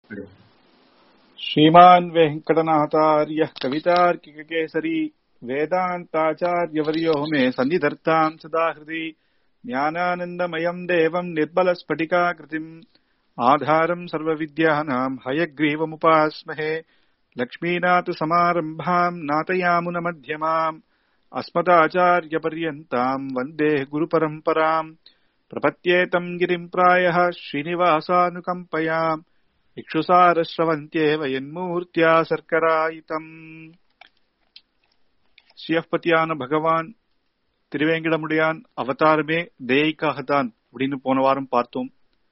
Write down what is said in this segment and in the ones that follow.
श्रीमान् वेङ्कटनाथार्यः कवितार्किककेसरी वेदान्ताचार्यवर्यो मे सन्निधर्ताम् सदा हृदि ज्ञानानन्दमयम् देवम् निर्मलस्फटिकाकृतिम् आधारम् सर्वविद्यानाम् हयग्रीवमुपास्महे लक्ष्मीनाथसमारम्भाम् नाथयामुनमध्यमाम् अस्मदाचार्यपर्यन्ताम् वन्दे गुरुपरम्पराम् प्रपत्येतम् गिरिम् प्रायः श्रीनिवासानुकम्पयाम् இக்ஷுசாரஸ்ரவந்தியேவ என்மூர்த்தியா சர்க்கராயிதம் சிவபதியான பகவான் திருவேங்கடமுடியான் அவதாரமே தயைக்காகத்தான் அப்படின்னு போன வாரம் பார்த்தோம்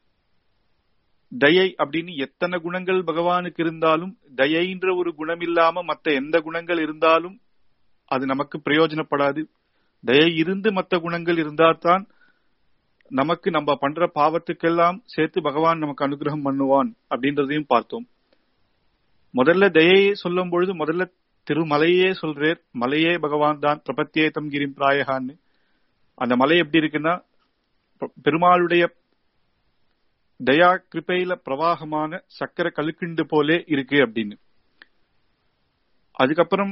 தயை அப்படின்னு எத்தனை குணங்கள் பகவானுக்கு இருந்தாலும் தயைன்ற ஒரு குணம் இல்லாம மத்த எந்த குணங்கள் இருந்தாலும் அது நமக்கு பிரயோஜனப்படாது தயை இருந்து மத்த குணங்கள் இருந்தால்தான் நமக்கு நம்ம பண்ற பாவத்துக்கெல்லாம் சேர்த்து பகவான் நமக்கு அனுகிரகம் பண்ணுவான் அப்படின்றதையும் பார்த்தோம் முதல்ல தயையை சொல்லும் பொழுது முதல்ல திருமலையே சொல்றேர் மலையே பகவான் தான் பிரபத்தியேதம் கிரிம் பிராயகான்னு அந்த மலை எப்படி இருக்குன்னா பெருமாளுடைய தயா கிருப்பையில பிரவாகமான சக்கர கழுக்கிண்டு போலே இருக்கு அப்படின்னு அதுக்கப்புறம்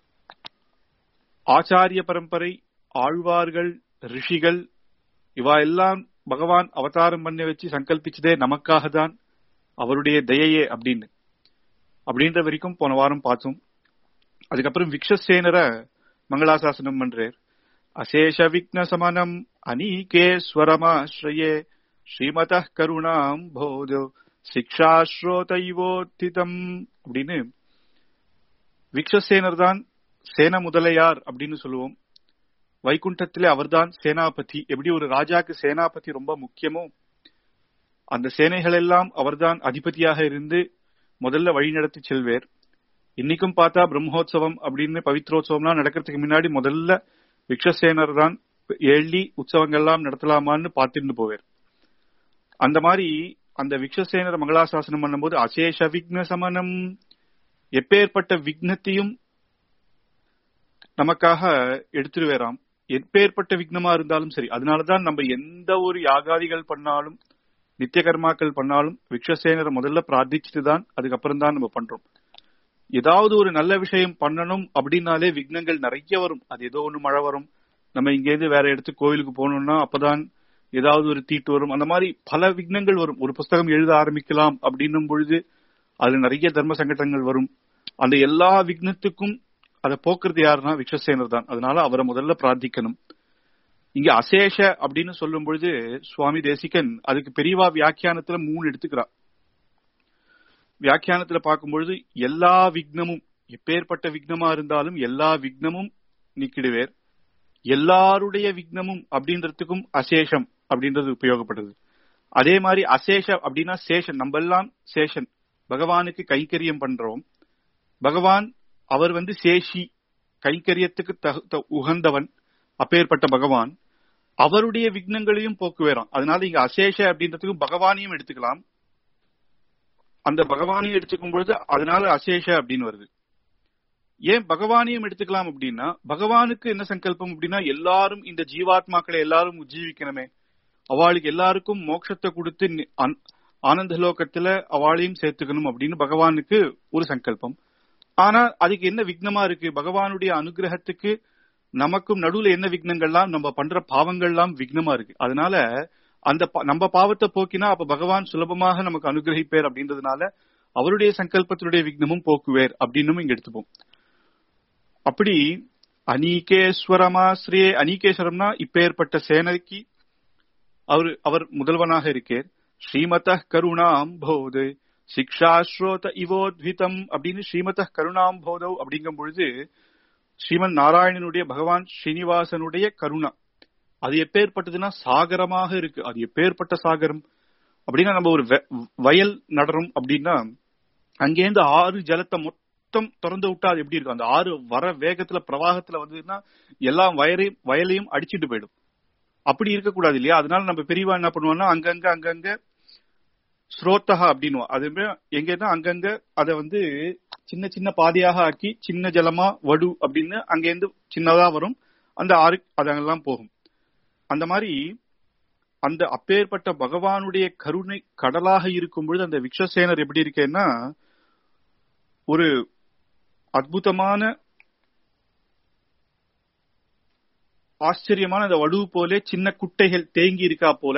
ஆச்சாரிய பரம்பரை ஆழ்வார்கள் ரிஷிகள் இவா எல்லாம் பகவான் அவதாரம் பண்ணி வச்சு சங்கல்பிச்சதே நமக்காக தான் அவருடைய தயையே அப்படின்னு அப்படின்ற வரைக்கும் போன வாரம் பார்த்தோம் அதுக்கப்புறம் விக்ஷசேனரை மங்களாசாசனம் பண்றார் அசேஷ விக்ன சமனம் அநீகேஸ்வரமாஸ்ரயே ஸ்ரீமத கருணாம் போதோ சிக்ஷாஸ்ரோதைவோத்திதம் அப்படின்னு விக்ஷசேனர் தான் சேன முதலையார் அப்படின்னு சொல்லுவோம் வைகுண்டத்திலே அவர்தான் சேனாபதி எப்படி ஒரு ராஜாக்கு சேனாபதி ரொம்ப முக்கியமோ அந்த சேனைகள் எல்லாம் அவர்தான் அதிபதியாக இருந்து முதல்ல வழி நடத்தி செல்வேர் இன்னைக்கும் பார்த்தா பிரம்மோத்சவம் அப்படின்னு பவித்ரோத்சவம்லாம் நடக்கிறதுக்கு முன்னாடி முதல்ல விக்ஷசேனர் தான் எள்ளி உற்சவங்கள்லாம் நடத்தலாமான்னு பார்த்துட்டு போவார் அந்த மாதிரி அந்த விக்ஷசேனர் மங்களாசாசனம் பண்ணும்போது அசேஷ விக்ன சமனம் எப்பேற்பட்ட விக்னத்தையும் நமக்காக எடுத்துருவேராம் எப்பேற்பட்ட விக்னமா இருந்தாலும் சரி அதனாலதான் நம்ம எந்த ஒரு யாகாதிகள் பண்ணாலும் நித்திய கர்மாக்கள் பண்ணாலும் விக்ஷசேனரை முதல்ல பிரார்த்திச்சுட்டு தான் அதுக்கப்புறம் தான் நம்ம பண்றோம் ஏதாவது ஒரு நல்ல விஷயம் பண்ணணும் அப்படின்னாலே விக்னங்கள் நிறைய வரும் அது ஏதோ ஒண்ணு மழை வரும் நம்ம இங்கேருந்து வேற இடத்துக்கு கோயிலுக்கு போகணும்னா அப்பதான் ஏதாவது ஒரு தீட்டு வரும் அந்த மாதிரி பல விக்னங்கள் வரும் ஒரு புஸ்தகம் எழுத ஆரம்பிக்கலாம் அப்படின்னும் பொழுது அதுல நிறைய தர்ம சங்கடங்கள் வரும் அந்த எல்லா விக்னத்துக்கும் அதை போக்குறது யாருன்னா விக்ஷசேனர் தான் அதனால அவரை முதல்ல பிரார்த்திக்கணும் இங்க அசேஷ அப்படின்னு சொல்லும் பொழுது சுவாமி தேசிகன் அதுக்கு பெரியவா வியாக்கியானத்துல மூணு எடுத்துக்கிறா வியாக்கியானத்துல பார்க்கும்பொழுது எல்லா விக்னமும் எப்பேற்பட்ட விக்னமா இருந்தாலும் எல்லா விக்னமும் நீக்கிடுவேர் எல்லாருடைய விக்னமும் அப்படின்றதுக்கும் அசேஷம் அப்படின்றது உபயோகப்படுது அதே மாதிரி அசேஷ அப்படின்னா சேஷன் நம்ம எல்லாம் சேஷன் பகவானுக்கு கைக்கரியம் பண்றோம் பகவான் அவர் வந்து சேஷி கைக்கரியத்துக்கு உகந்தவன் அப்பேற்பட்ட பகவான் அவருடைய விக்னங்களையும் போக்குவேறான் அதனால இங்க அசேஷ அப்படின்றதுக்கு பகவானையும் எடுத்துக்கலாம் அந்த பகவானையும் எடுத்துக்கும் பொழுது அதனால அசேஷ அப்படின்னு வருது ஏன் பகவானையும் எடுத்துக்கலாம் அப்படின்னா பகவானுக்கு என்ன சங்கல்பம் அப்படின்னா எல்லாரும் இந்த ஜீவாத்மாக்களை எல்லாரும் உஜ்ஜீவிக்கணுமே அவளுக்கு எல்லாருக்கும் மோட்சத்தை கொடுத்து ஆனந்த லோகத்துல அவளையும் சேர்த்துக்கணும் அப்படின்னு பகவானுக்கு ஒரு சங்கல்பம் ஆனா அதுக்கு என்ன விக்னமா இருக்கு பகவானுடைய அனுகிரகத்துக்கு நமக்கும் நடுவுல என்ன விக்னங்கள்லாம் நம்ம பண்ற பாவங்கள்லாம் விக்னமா இருக்கு அதனால அந்த நம்ம பாவத்தை போக்கினா அப்ப பகவான் சுலபமாக நமக்கு அனுகிரகிப்பேர் அப்படின்றதுனால அவருடைய சங்கல்பத்தினுடைய விக்னமும் போக்குவேர் அப்படின்னு இங்க எடுத்துப்போம் அப்படி அநீகேஸ்வரமாஸ்ரே அநீகேஸ்வரம்னா இப்பேற்பட்ட சேனைக்கு அவர் அவர் முதல்வனாக இருக்கேர் ஸ்ரீமத கருணாம் போது சிக்ஷாஸ்ரோத இவோத்விதம் அப்படின்னு ஸ்ரீமத கருணாம் போதவ் அப்படிங்கும் பொழுது ஸ்ரீமன் நாராயணனுடைய பகவான் ஸ்ரீனிவாசனுடைய கருணா அது எப்பேற்பட்டதுன்னா சாகரமாக இருக்கு அது எப்பேற்பட்ட சாகரம் அப்படின்னா நம்ம ஒரு வயல் நடரும் அப்படின்னா அங்கேருந்து ஆறு ஜலத்தை மொத்தம் திறந்து விட்டா அது எப்படி இருக்கும் அந்த ஆறு வர வேகத்துல பிரவாகத்துல வந்ததுன்னா எல்லாம் வயலையும் வயலையும் அடிச்சுட்டு போயிடும் அப்படி இருக்கக்கூடாது இல்லையா அதனால நம்ம பெரியவா என்ன பண்ணுவோம்னா அங்கங்க அங்கங்க ஸ்ரோத்தகா அப்படின்னு அதுமே எங்கன்னா அங்கங்க அதை வந்து சின்ன சின்ன பாதையாக ஆக்கி சின்ன ஜலமா வடு அப்படின்னு அங்கேருந்து சின்னதா வரும் அந்த ஆறு அதெல்லாம் போகும் அந்த மாதிரி அந்த அப்பேற்பட்ட பகவானுடைய கருணை கடலாக இருக்கும் பொழுது அந்த விக்ஷசேனர் எப்படி இருக்கேன்னா ஒரு அற்புதமான ஆச்சரியமான அந்த வடுவு போல சின்ன குட்டைகள் தேங்கி இருக்கா போல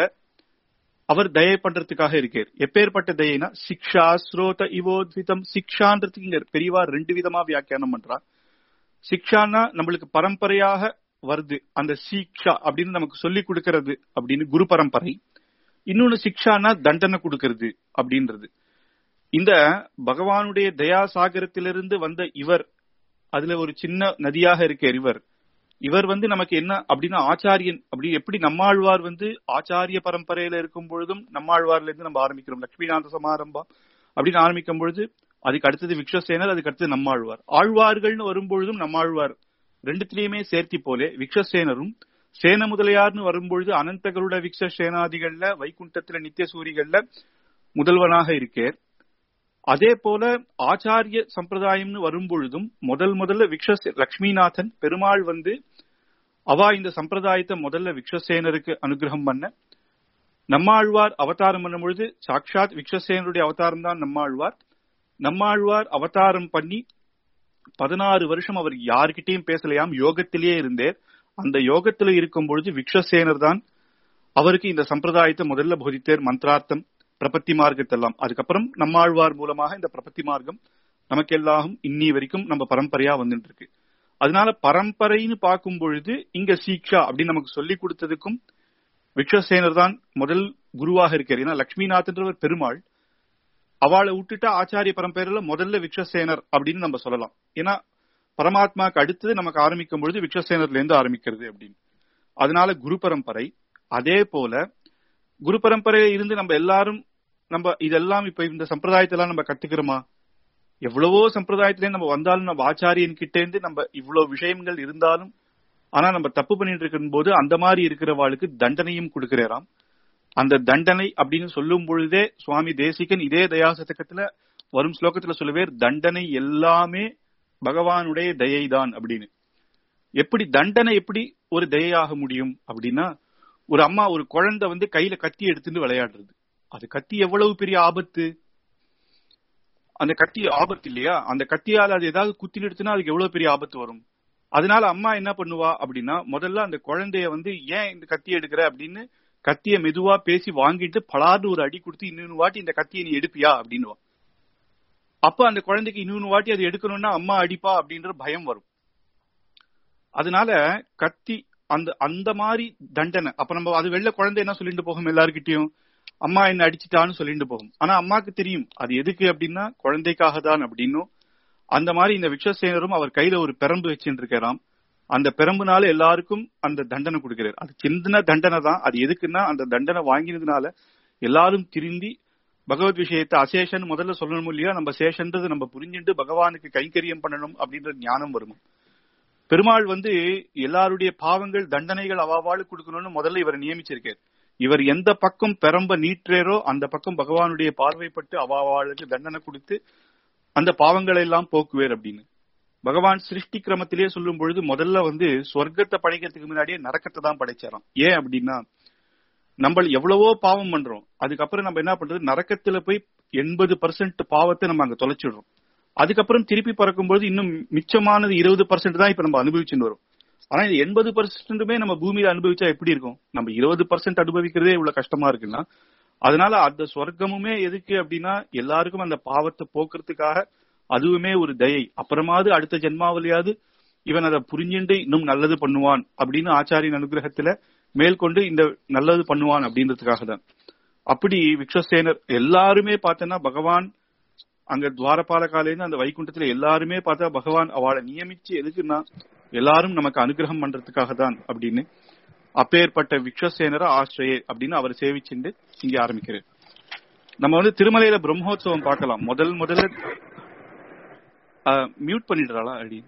அவர் தயை பண்றதுக்காக இருக்கார் எப்பேற்பட்ட தயைனா சிக்ஷா ஸ்ரோத இவோத்விதம் சிக்ஷான்றதுக்கு இங்க பெரியவா ரெண்டு விதமா வியாக்கியானம் பண்றா சிக்ஷான்னா நம்மளுக்கு பரம்பரையாக வருது அந்த சீக்ஷா அப்படின்னு நமக்கு சொல்லி கொடுக்கறது அப்படின்னு குரு பரம்பரை இன்னொன்னு சிக்ஷானா தண்டனை கொடுக்கறது அப்படின்றது இந்த பகவானுடைய தயாசாகரத்திலிருந்து வந்த இவர் அதுல ஒரு சின்ன நதியாக இருக்கார் இவர் இவர் வந்து நமக்கு என்ன அப்படின்னா ஆச்சாரியன் அப்படி எப்படி நம்மாழ்வார் வந்து ஆச்சாரிய பரம்பரையில இருக்கும் பொழுதும் நம்மாழ்வார்ல இருந்து நம்ம ஆரம்பிக்கிறோம் லட்சுமிநாத சமாரம்பா அப்படின்னு ஆரம்பிக்கும் பொழுது அதுக்கு அடுத்தது விக்ஷசேனர் அதுக்கு அடுத்தது நம்மாழ்வார் ஆழ்வார்கள்னு வரும்பொழுதும் நம்மாழ்வார் ரெண்டுத்திலயுமே சேர்த்தி போலே விக்ஷசேனரும் சேன முதலியார்னு வரும்பொழுது அனந்தகருட விக்ஷ சேனாதிகள்ல வைகுண்டத்துல நித்திய சூரிகள்ல முதல்வனாக இருக்கேர் அதே போல ஆச்சாரிய சம்பிரதாயம்னு வரும்பொழுதும் முதல் முதல்ல விக்ஷ லக்ஷ்மிநாதன் பெருமாள் வந்து அவா இந்த சம்பிரதாயத்தை முதல்ல விக்ஷசேனருக்கு அனுகிரகம் பண்ண நம்மாழ்வார் அவதாரம் பண்ணும் பொழுது சாட்சாத் விக்ஷசேனருடைய அவதாரம் தான் நம்மாழ்வார் நம்மாழ்வார் அவதாரம் பண்ணி பதினாறு வருஷம் அவர் யாருக்கிட்டையும் பேசலையாம் யோகத்திலேயே இருந்தேர் அந்த யோகத்துல இருக்கும் பொழுது விக்ஷசேனர் தான் அவருக்கு இந்த சம்பிரதாயத்தை முதல்ல போதித்தேர் மந்திரார்த்தம் பிரபத்தி மார்க்கத்தெல்லாம் அதுக்கப்புறம் நம்மாழ்வார் மூலமாக இந்த பிரபத்தி மார்க்கம் நமக்கு எல்லாம் இன்னி வரைக்கும் நம்ம பரம்பரையா வந்துட்டு இருக்கு அதனால பரம்பரைன்னு பார்க்கும் பொழுது இங்க சீக்ஷா அப்படின்னு நமக்கு சொல்லி கொடுத்ததுக்கும் விக்ஷசேனர் தான் முதல் குருவாக இருக்கார் ஏன்னா லட்சுமிநாத்ன்றவர் பெருமாள் அவளை விட்டுட்டா ஆச்சாரிய பரம்பரையில முதல்ல விக்ஷசேனர் அப்படின்னு நம்ம சொல்லலாம் ஏன்னா பரமாத்மாக்கு அடுத்தது நமக்கு ஆரம்பிக்கும் பொழுது விக்ஷசேனர்ல இருந்து ஆரம்பிக்கிறது அப்படின்னு அதனால குரு பரம்பரை அதே போல குரு பரம்பரையில இருந்து நம்ம எல்லாரும் நம்ம இதெல்லாம் இப்ப இந்த சம்பிரதாயத்தெல்லாம் நம்ம கத்துக்கிறோமா எவ்வளவோ சம்பிரதாயத்திலே நம்ம வந்தாலும் நம்ம ஆச்சாரியன் கிட்ட இருந்து நம்ம இவ்வளவு விஷயங்கள் இருந்தாலும் ஆனா நம்ம தப்பு பண்ணிட்டு இருக்கும் போது அந்த மாதிரி இருக்கிறவாளுக்கு தண்டனையும் கொடுக்கிறாராம் அந்த தண்டனை அப்படின்னு சொல்லும் பொழுதே சுவாமி தேசிகன் இதே தயாசதகத்துல வரும் ஸ்லோகத்துல சொல்லுவேர் தண்டனை எல்லாமே பகவானுடைய தயைதான் அப்படின்னு எப்படி தண்டனை எப்படி ஒரு தயையாக முடியும் அப்படின்னா ஒரு அம்மா ஒரு குழந்தை வந்து கையில கத்தி எடுத்துட்டு விளையாடுறது அது கத்தி எவ்வளவு பெரிய ஆபத்து அந்த கத்தி ஆபத்து இல்லையா அந்த கத்தியால அது ஏதாவது குத்தி எடுத்துனா அதுக்கு எவ்வளவு பெரிய ஆபத்து வரும் அதனால அம்மா என்ன பண்ணுவா அப்படின்னா முதல்ல அந்த குழந்தைய வந்து ஏன் இந்த கத்தி எடுக்கிற அப்படின்னு கத்திய மெதுவா பேசி வாங்கிட்டு பலார்னு ஒரு அடி கொடுத்து இன்னொன்னு வாட்டி இந்த கத்தியை நீ எடுப்பியா அப்படின்னுவா அப்ப அந்த குழந்தைக்கு இன்னொன்னு வாட்டி அது எடுக்கணும்னா அம்மா அடிப்பா அப்படின்ற பயம் வரும் அதனால கத்தி அந்த அந்த மாதிரி தண்டனை அப்ப நம்ம அது வெள்ள குழந்தை என்ன சொல்லிட்டு போகும் எல்லாருக்கிட்டையும் அம்மா என்ன அடிச்சுட்டான்னு சொல்லிட்டு போகும் ஆனா அம்மாக்கு தெரியும் அது எதுக்கு அப்படின்னா குழந்தைக்காக தான் அப்படின்னும் அந்த மாதிரி இந்த விக்ஷசேனரும் அவர் கையில ஒரு பெரம்பு வச்சுட்டு இருக்கிறாம் அந்த பெரம்புனால எல்லாருக்கும் அந்த தண்டனை கொடுக்கிறார் அது சின்ன தண்டனை தான் அது எதுக்குன்னா அந்த தண்டனை வாங்கினதுனால எல்லாரும் திருந்தி பகவத் விஷயத்தை அசேஷன் முதல்ல சொல்லணும் இல்லையா நம்ம சேஷன்றது நம்ம புரிஞ்சுட்டு பகவானுக்கு கைங்கரியம் பண்ணணும் அப்படின்ற ஞானம் வரும் பெருமாள் வந்து எல்லாருடைய பாவங்கள் தண்டனைகள் அவாவாளு கொடுக்கணும்னு முதல்ல இவர் நியமிச்சிருக்கார் இவர் எந்த பக்கம் பெரம்ப நீற்றேரோ அந்த பக்கம் பகவானுடைய பார்வைப்பட்டு அவாவாளுக்கு தண்டனை கொடுத்து அந்த பாவங்களை எல்லாம் போக்குவேர் அப்படின்னு பகவான் சிருஷ்டி கிரமத்திலேயே சொல்லும் பொழுது முதல்ல வந்து சொர்க்கத்தை படைக்கிறதுக்கு முன்னாடியே நரக்கத்தை தான் படைச்சாராம் ஏன் அப்படின்னா நம்ம எவ்வளவோ பாவம் பண்றோம் அதுக்கப்புறம் நம்ம என்ன பண்றது நரக்கத்துல போய் எண்பது பர்சன்ட் பாவத்தை நம்ம அங்க தொலைச்சிடுறோம் அதுக்கப்புறம் திருப்பி பறக்கும்போது இன்னும் மிச்சமானது இருபது பர்சன்ட் தான் இப்ப நம்ம அனுபவிச்சுட்டு வரும் ஆனா இந்த எண்பது பர்சன்ட்டுமே நம்ம பூமியில அனுபவிச்சா எப்படி இருக்கும் நம்ம இருபது பர்சன்ட் அனுபவிக்கிறதே இவ்வளவு கஷ்டமா இருக்குன்னா அதனால அந்த சொர்க்கமுமே எதுக்கு அப்படின்னா எல்லாருக்கும் அந்த பாவத்தை போக்குறதுக்காக அதுவுமே ஒரு தயை அப்புறமாவது அடுத்த ஜென்மாவிலையாவது இவன் அதை புரிஞ்சுண்டு இன்னும் நல்லது பண்ணுவான் அப்படின்னு ஆச்சாரியின் அனுகிரகத்துல மேற்கொண்டு இந்த நல்லது பண்ணுவான் அப்படின்றதுக்காக தான் அப்படி விக்ஷசேனர் எல்லாருமே பார்த்தோன்னா பகவான் அங்க துவாரபாலகாலேருந்து அந்த வைகுண்டத்துல எல்லாருமே பார்த்தா பகவான் அவளை நியமிச்சு எதுக்குன்னா எல்லாரும் நமக்கு அனுகிரகம் பண்றதுக்காக தான் அப்படின்னு அப்பேற்பட்ட விக்ஷசேனர ஆசிரியே அப்படின்னு அவர் சேவிச்சுண்டு இங்க ஆரம்பிக்கிறார் நம்ம வந்து திருமலையில பிரம்மோத்சவம் பார்க்கலாம் முதல் முதல்ல மியூட் பண்ணிடுறாளா அடி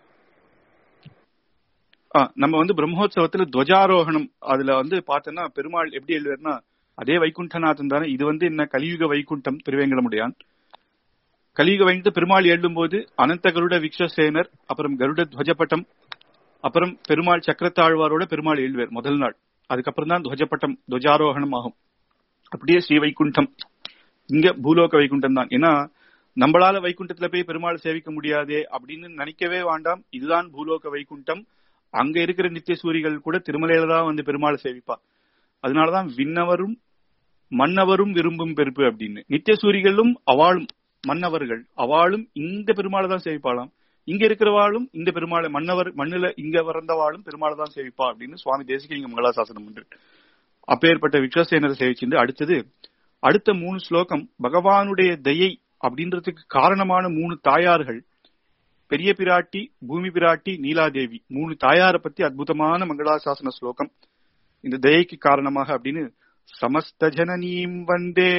நம்ம வந்து பிரம்மோத்சவத்துல துவஜாரோகணம் அதுல வந்து பார்த்தோன்னா பெருமாள் எப்படி எழுதுவார்னா அதே வைகுண்டநாதன் தானே இது வந்து என்ன கலியுக வைகுண்டம் திருவேங்கடமுடையான் கலியுக வைகுண்ட பெருமாள் எழுதும் போது அனந்த கருட விக்ஷசேனர் அப்புறம் கருட துவஜபட்டம் அப்புறம் பெருமாள் சக்கரத்தாழ்வாரோட பெருமாள் எழுதுவார் முதல் நாள் அதுக்கப்புறம் தான் துவஜப்பட்டம் துவஜாரோகணம் ஆகும் அப்படியே ஸ்ரீ வைகுண்டம் இங்க பூலோக வைகுண்டம் தான் ஏன்னா நம்மளால வைகுண்டத்துல போய் பெருமாள் சேவிக்க முடியாதே அப்படின்னு நினைக்கவே வேண்டாம் இதுதான் பூலோக வைகுண்டம் அங்க இருக்கிற நித்திய சூரிகள் கூட திருமலையில தான் வந்து பெருமாளை சேவிப்பா அதனாலதான் விண்ணவரும் மன்னவரும் விரும்பும் பெருப்பு அப்படின்னு நித்திய சூரிகளும் அவாளும் மன்னவர்கள் அவாளும் இந்த பெருமாளை தான் சேவிப்பாளாம் இங்க இருக்கிறவாளும் இந்த பெருமாளை மன்னவர் மண்ணுல இங்க பிறந்தவாளும் பெருமாளை தான் சேவிப்பா அப்படின்னு சுவாமி தேசிகலிங்க மங்களாசாசனம் உண்டு அப்பேற்பட்ட விக்ரசேனரை சேவிச்சுட்டு அடுத்தது அடுத்த மூணு ஸ்லோகம் பகவானுடைய தயை அப்படின்றதுக்கு காரணமான மூணு தாயார்கள் பெரிய பிராட்டி பூமி பிராட்டி நீலாதேவி மூணு தாயாரை பத்தி அற்புதமான மங்களாசாசன ஸ்லோகம் இந்த தயைக்கு காரணமாக அப்படின்னு சமஸ்த ஜனனீம் வந்தே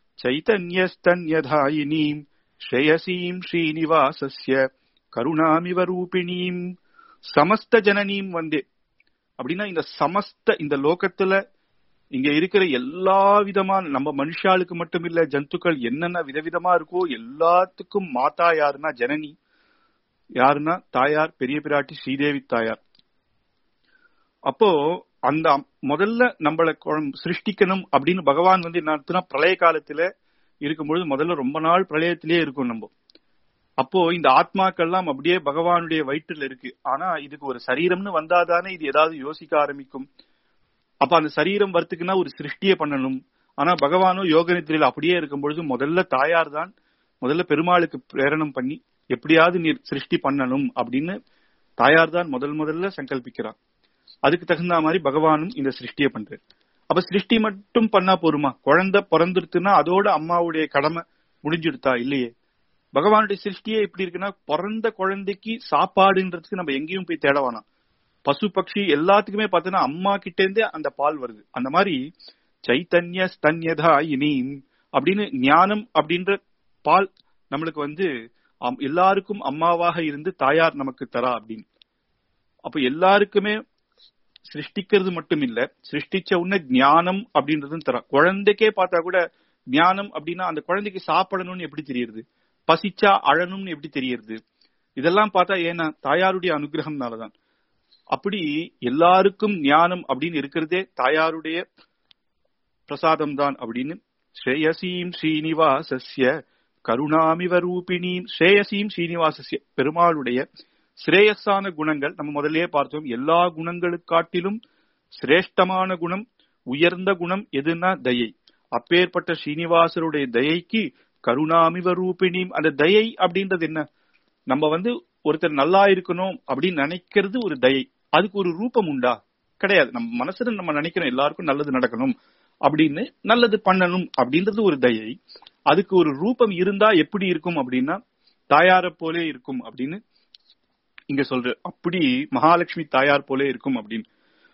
சைதன்யஸ்தன்யதாயினீம் ஸ்ரேயசீம் ஸ்ரீனிவாசஸ்ய கருணாமிவ ரூபிணீம் சமஸ்த ஜனனீம் வந்தே அப்படின்னா இந்த சமஸ்த இந்த லோகத்துல இங்க இருக்கிற எல்லா விதமான நம்ம மனுஷாளுக்கு மட்டும் இல்ல ஜந்துக்கள் என்னென்ன விதவிதமா இருக்கோ எல்லாத்துக்கும் மாதா யாருன்னா ஜனனி யாருன்னா தாயார் பெரிய பிராட்டி ஸ்ரீதேவி தாயார் அப்போ அந்த முதல்ல நம்மள சிருஷ்டிக்கணும் அப்படின்னு பகவான் வந்து என்ன பிரளய காலத்துல இருக்கும்பொழுது முதல்ல ரொம்ப நாள் பிரளயத்திலேயே இருக்கும் நம்ம அப்போ இந்த ஆத்மாக்கள்லாம் அப்படியே பகவானுடைய வயிற்றுல இருக்கு ஆனா இதுக்கு ஒரு சரீரம்னு வந்தாதானே இது ஏதாவது யோசிக்க ஆரம்பிக்கும் அப்ப அந்த சரீரம் வரத்துக்குன்னா ஒரு சிருஷ்டியை பண்ணணும் ஆனா பகவானும் யோக நித்திரையில அப்படியே இருக்கும் பொழுது முதல்ல தாயார் தான் முதல்ல பெருமாளுக்கு பிரேரணம் பண்ணி எப்படியாவது நீர் சிருஷ்டி பண்ணணும் அப்படின்னு தாயார் தான் முதல் முதல்ல சங்கல்பிக்கிறார் அதுக்கு தகுந்த மாதிரி பகவானும் இந்த சிருஷ்டியை பண்றாரு அப்ப சிருஷ்டி மட்டும் பண்ணா போருமா குழந்தை பிறந்துருத்துன்னா அதோட அம்மாவுடைய கடமை முடிஞ்சுடுத்தா இல்லையே பகவானுடைய சிருஷ்டியே எப்படி இருக்குன்னா பிறந்த குழந்தைக்கு சாப்பாடுன்றதுக்கு நம்ம எங்கேயும் போய் தேட வேணாம் பசு பட்சி எல்லாத்துக்குமே பார்த்தோன்னா அம்மா கிட்ட இருந்தே அந்த பால் வருது அந்த மாதிரி சைத்தன்ய ஸ்தன்யதா இனீம் அப்படின்னு ஞானம் அப்படின்ற பால் நம்மளுக்கு வந்து எல்லாருக்கும் அம்மாவாக இருந்து தாயார் நமக்கு தரா அப்படின்னு அப்ப எல்லாருக்குமே சிருஷ்டிக்கிறது மட்டும் இல்ல சிருஷ்டிச்ச உடனே ஞானம் அப்படின்றதும் தரா குழந்தைக்கே பார்த்தா கூட ஞானம் அப்படின்னா அந்த குழந்தைக்கு சாப்பிடணும்னு எப்படி தெரியுது பசிச்சா அழணும்னு எப்படி தெரியுது இதெல்லாம் பார்த்தா ஏன்னா தாயாருடைய அனுகிரகம்னாலதான் அப்படி எல்லாருக்கும் ஞானம் அப்படின்னு இருக்கிறதே தாயாருடைய பிரசாதம் தான் அப்படின்னு ஸ்ரேயசீம் ஸ்ரீனிவாசஸ்ய கருணாமிவ ரூபிணீம் ஸ்ரேயசீம் ஸ்ரீனிவாசஸ்ய பெருமாளுடைய சிரேயஸான குணங்கள் நம்ம முதல்லயே பார்த்தோம் எல்லா குணங்களுக்காட்டிலும் சிரேஷ்டமான குணம் உயர்ந்த குணம் எதுன்னா தயை அப்பேற்பட்ட ஸ்ரீனிவாசருடைய தயைக்கு கருணாமிவ ரூபிணியும் அந்த தயை அப்படின்றது என்ன நம்ம வந்து ஒருத்தர் நல்லா இருக்கணும் அப்படின்னு நினைக்கிறது ஒரு தயை அதுக்கு ஒரு ரூபம் உண்டா கிடையாது நம்ம மனசுல நம்ம நினைக்கிறோம் எல்லாருக்கும் நல்லது நடக்கணும் அப்படின்னு நல்லது பண்ணணும் அப்படின்றது ஒரு தயை அதுக்கு ஒரு ரூபம் இருந்தா எப்படி இருக்கும் அப்படின்னா தாயார போலே இருக்கும் அப்படின்னு இங்க சொல்ற அப்படி மகாலட்சுமி தாயார் போலே இருக்கும் அப்படின்னு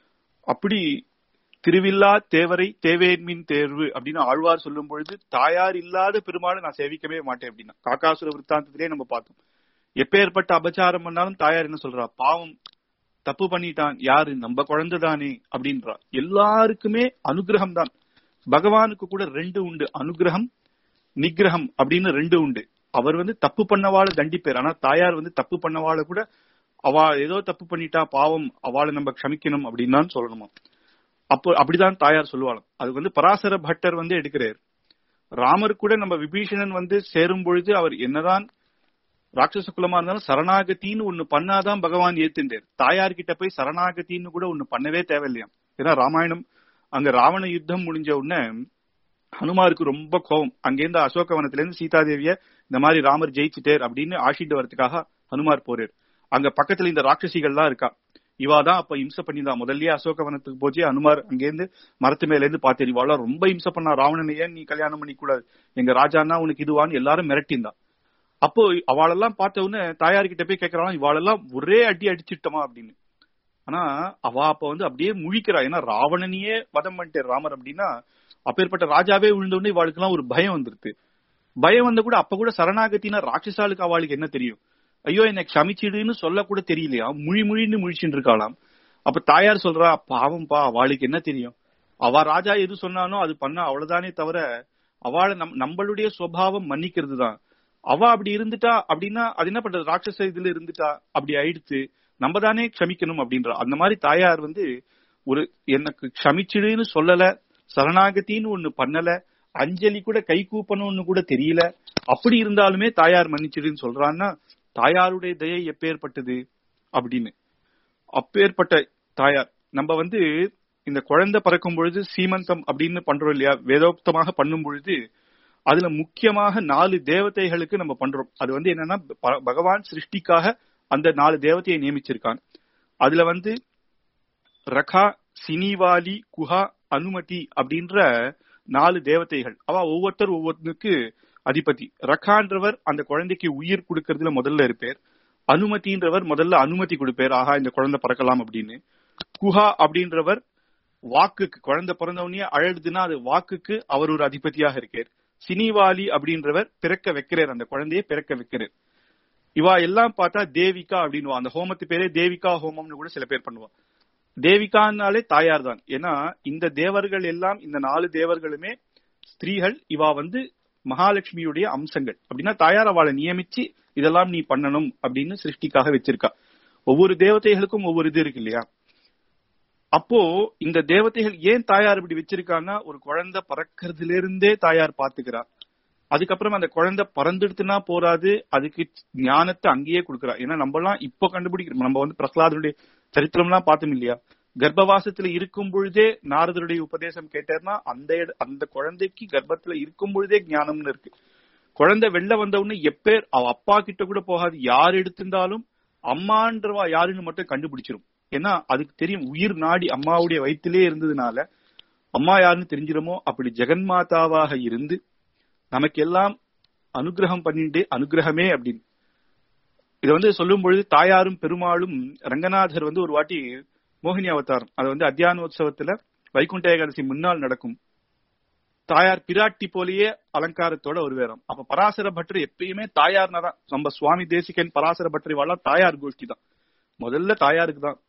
அப்படி திருவில்லா தேவரை தேவேன்மின் தேர்வு அப்படின்னு ஆழ்வார் சொல்லும் பொழுது தாயார் இல்லாத பெருமாளை நான் சேவிக்கவே மாட்டேன் அப்படின்னா காக்காசுர விற்த்தாந்தத்திலே நம்ம பார்த்தோம் எப்பேற்பட்ட அபச்சாரம் பண்ணாலும் தாயார் என்ன சொல்றா பாவம் தப்பு பண்ணிட்டான் யாரு நம்ம குழந்தை தானே அப்படின்றா எல்லாருக்குமே அனுகிரகம் தான் பகவானுக்கு கூட ரெண்டு உண்டு அனுகிரகம் நிகிரகம் அப்படின்னு ரெண்டு உண்டு அவர் வந்து தப்பு பண்ணவாளை தண்டிப்பார் ஆனா தாயார் வந்து தப்பு பண்ணவாளை கூட அவ ஏதோ தப்பு பண்ணிட்டா பாவம் அவளை நம்ம க்ஷமிக்கணும் அப்படின்னு தான் சொல்லணுமா அப்போ அப்படிதான் தாயார் சொல்லுவாளாம் அதுக்கு வந்து பராசர பட்டர் வந்து எடுக்கிறார் ராமர் கூட நம்ம விபீஷணன் வந்து சேரும் பொழுது அவர் என்னதான் ராட்சச குலமா இருந்தாலும் சரணாகத்தின்னு ஒண்ணு பண்ணாதான் பகவான் ஏத்துண்டார் தாயார் கிட்ட போய் சரணாகத்தின்னு கூட ஒண்ணு பண்ணவே தேவையில்லையாம் ஏன்னா ராமாயணம் அங்க ராவண யுத்தம் முடிஞ்ச உடனே ஹனுமாருக்கு ரொம்ப கோபம் அங்கேருந்து அசோகவனத்துல இருந்து சீதாதேவிய இந்த மாதிரி ராமர் ஜெயிச்சுட்டேர் அப்படின்னு ஆஷிட்டு வரதுக்காக ஹனுமார் போறார் அங்க பக்கத்துல இந்த ராட்சசிகள்லாம் இருக்கா இவாதான் அப்ப இம்சை பண்ணிதான் முதல்லயே அசோகவனத்துக்கு போச்சு அனுமார் அங்கேருந்து மரத்து மேல இருந்து பாத்தேன் இவாள ரொம்ப இம்சை பண்ணா ராவணனை ஏன் நீ கல்யாணம் பண்ணி கூடாது எங்க ராஜான்னா உனக்கு இதுவான்னு எல்லாரும் மிரட்டிந்தான் அப்போ அவளெல்லாம் பார்த்த உடனே தாயார்கிட்ட போய் கேட்கறான் இவாளெல்லாம் ஒரே அடி அடிச்சிட்டோமா அப்படின்னு ஆனா அவ அப்ப வந்து அப்படியே முழிக்கிறா ஏன்னா ராவணனையே வதம் பண்ணிட்டார் ராமர் அப்படின்னா அப்பேற்பட்ட ராஜாவே விழுந்த உடனே இவாளுக்கு எல்லாம் ஒரு பயம் வந்துருது பயம் வந்த கூட அப்ப கூட சரணாகத்தினா ராட்சசாளுக்கு அவளுக்கு என்ன தெரியும் ஐயோ என்னை க்ஷமிச்சிடுன்னு சொல்ல கூட தெரியலையா முழி முழின்னு முழிச்சுட்டு இருக்காளாம் அப்ப தாயார் சொல்றா பாவம்பா அவளுக்கு என்ன தெரியும் அவ ராஜா எது சொன்னானோ அது பண்ண அவ்வளவுதானே தவிர அவளை நம் நம்மளுடைய சுவாவம் மன்னிக்கிறது தான் அவ அப்படி இருந்துட்டா அப்படின்னா அது என்ன பண்றது ராட்சச இதுல இருந்துட்டா அப்படி ஆயிடுத்து நம்ம தானே க்ஷமிக்கணும் அப்படின்ற அந்த மாதிரி தாயார் வந்து ஒரு எனக்கு க்ஷமிச்சிடுன்னு சொல்லல சரணாகத்தின்னு ஒண்ணு பண்ணல அஞ்சலி கூட கை கூப்பணும்னு கூட தெரியல அப்படி இருந்தாலுமே தாயார் மன்னிச்சிடுன்னு சொல்றான்னா தாயாருடைய தயை எப்பேற்பட்டது அப்படின்னு அப்பேற்பட்ட தாயார் நம்ம வந்து இந்த குழந்தை பிறக்கும் பொழுது சீமந்தம் அப்படின்னு பண்றோம் இல்லையா வேதோக்தமாக பண்ணும் பொழுது அதுல முக்கியமாக நாலு தேவதைகளுக்கு நம்ம பண்றோம் அது வந்து என்னன்னா ப- பகவான் சிருஷ்டிக்காக அந்த நாலு தேவதையை நியமிச்சிருக்கான் அதுல வந்து ரகா சினிவாலி குஹா அனுமதி அப்படின்ற நாலு தேவதைகள் அவ ஒவ்வொருத்தர் ஒவ்வொருத்தருக்கு அதிபதி ரகான்றவர் அந்த குழந்தைக்கு உயிர் கொடுக்கறதுல முதல்ல இருப்பார் அனுமதின்றவர் முதல்ல அனுமதி கொடுப்பார் ஆஹா இந்த குழந்தை பிறக்கலாம் அப்படின்னு குஹா அப்படின்றவர் வாக்குக்கு குழந்தை பிறந்தவனே அழகுதுன்னா அது வாக்குக்கு அவர் ஒரு அதிபதியாக இருக்கார் சினிவாலி அப்படின்றவர் பிறக்க வைக்கிறார் அந்த குழந்தையை பிறக்க வைக்கிறார் இவா எல்லாம் பார்த்தா தேவிகா அப்படின்னு அந்த ஹோமத்து பேரே தேவிகா ஹோமம்னு கூட சில பேர் பண்ணுவா தேவிகான்னாலே தாயார் தான் ஏன்னா இந்த தேவர்கள் எல்லாம் இந்த நாலு தேவர்களுமே ஸ்திரீகள் இவா வந்து மகாலட்சுமியுடைய அம்சங்கள் அப்படின்னா தாயார் அவளை நியமிச்சு இதெல்லாம் நீ பண்ணணும் அப்படின்னு சிருஷ்டிக்காக வச்சிருக்கா ஒவ்வொரு தேவதைகளுக்கும் ஒவ்வொரு இது இருக்கு இல்லையா அப்போ இந்த தேவதைகள் ஏன் தாயார் இப்படி வச்சிருக்கான்னா ஒரு குழந்தை பறக்கிறதுல இருந்தே தாயார் பாத்துக்கிறா அதுக்கப்புறம் அந்த குழந்தை பறந்துடுத்துனா போராது அதுக்கு ஞானத்தை அங்கேயே கொடுக்குறா ஏன்னா நம்ம எல்லாம் இப்போ கண்டுபிடிக்கிறோம் நம்ம வந்து பிரகலாதனுடைய சரித்திரம் எல்லாம் பார்த்தோம் இல்லையா கர்ப்பவாசத்துல இருக்கும் பொழுதே நாரதருடைய உபதேசம் கேட்டார்னா அந்த இட- அந்த குழந்தைக்கு கர்ப்பத்துல இருக்கும் பொழுதே ஞானம்னு இருக்கு குழந்தை வெளில வந்த உடனே எப்பேர் அவ அப்பா கிட்ட கூட போகாது யார் எடுத்திருந்தாலும் அம்மான்றவா யாருன்னு மட்டும் கண்டுபிடிச்சிரும் ஏன்னா அதுக்கு தெரியும் உயிர் நாடி அம்மாவுடைய வயிற்றிலே இருந்ததுனால அம்மா யாருன்னு தெரிஞ்சிருமோ அப்படி ஜெகன்மாதாவாக இருந்து நமக்கு எல்லாம் அனுகிரகம் பண்ணிட்டு அனுகிரகமே அப்படின்னு இதை வந்து சொல்லும் பொழுது தாயாரும் பெருமாளும் ரங்கநாதர் வந்து ஒரு வாட்டி மோகினி அவதாரம் அது வந்து அத்தியானோத்சவத்துல வைகுண்ட ஏகாதசி முன்னால் நடக்கும் தாயார் பிராட்டி போலயே அலங்காரத்தோட வருவேறாம் அப்ப பராசர பட்டர் எப்பயுமே தாயார்னா தான் நம்ம சுவாமி தேசிகன் பராசர பட்டர் இவாளா தாயார் கோஷ்டி தான் முதல்ல தாயாருக்கு தான்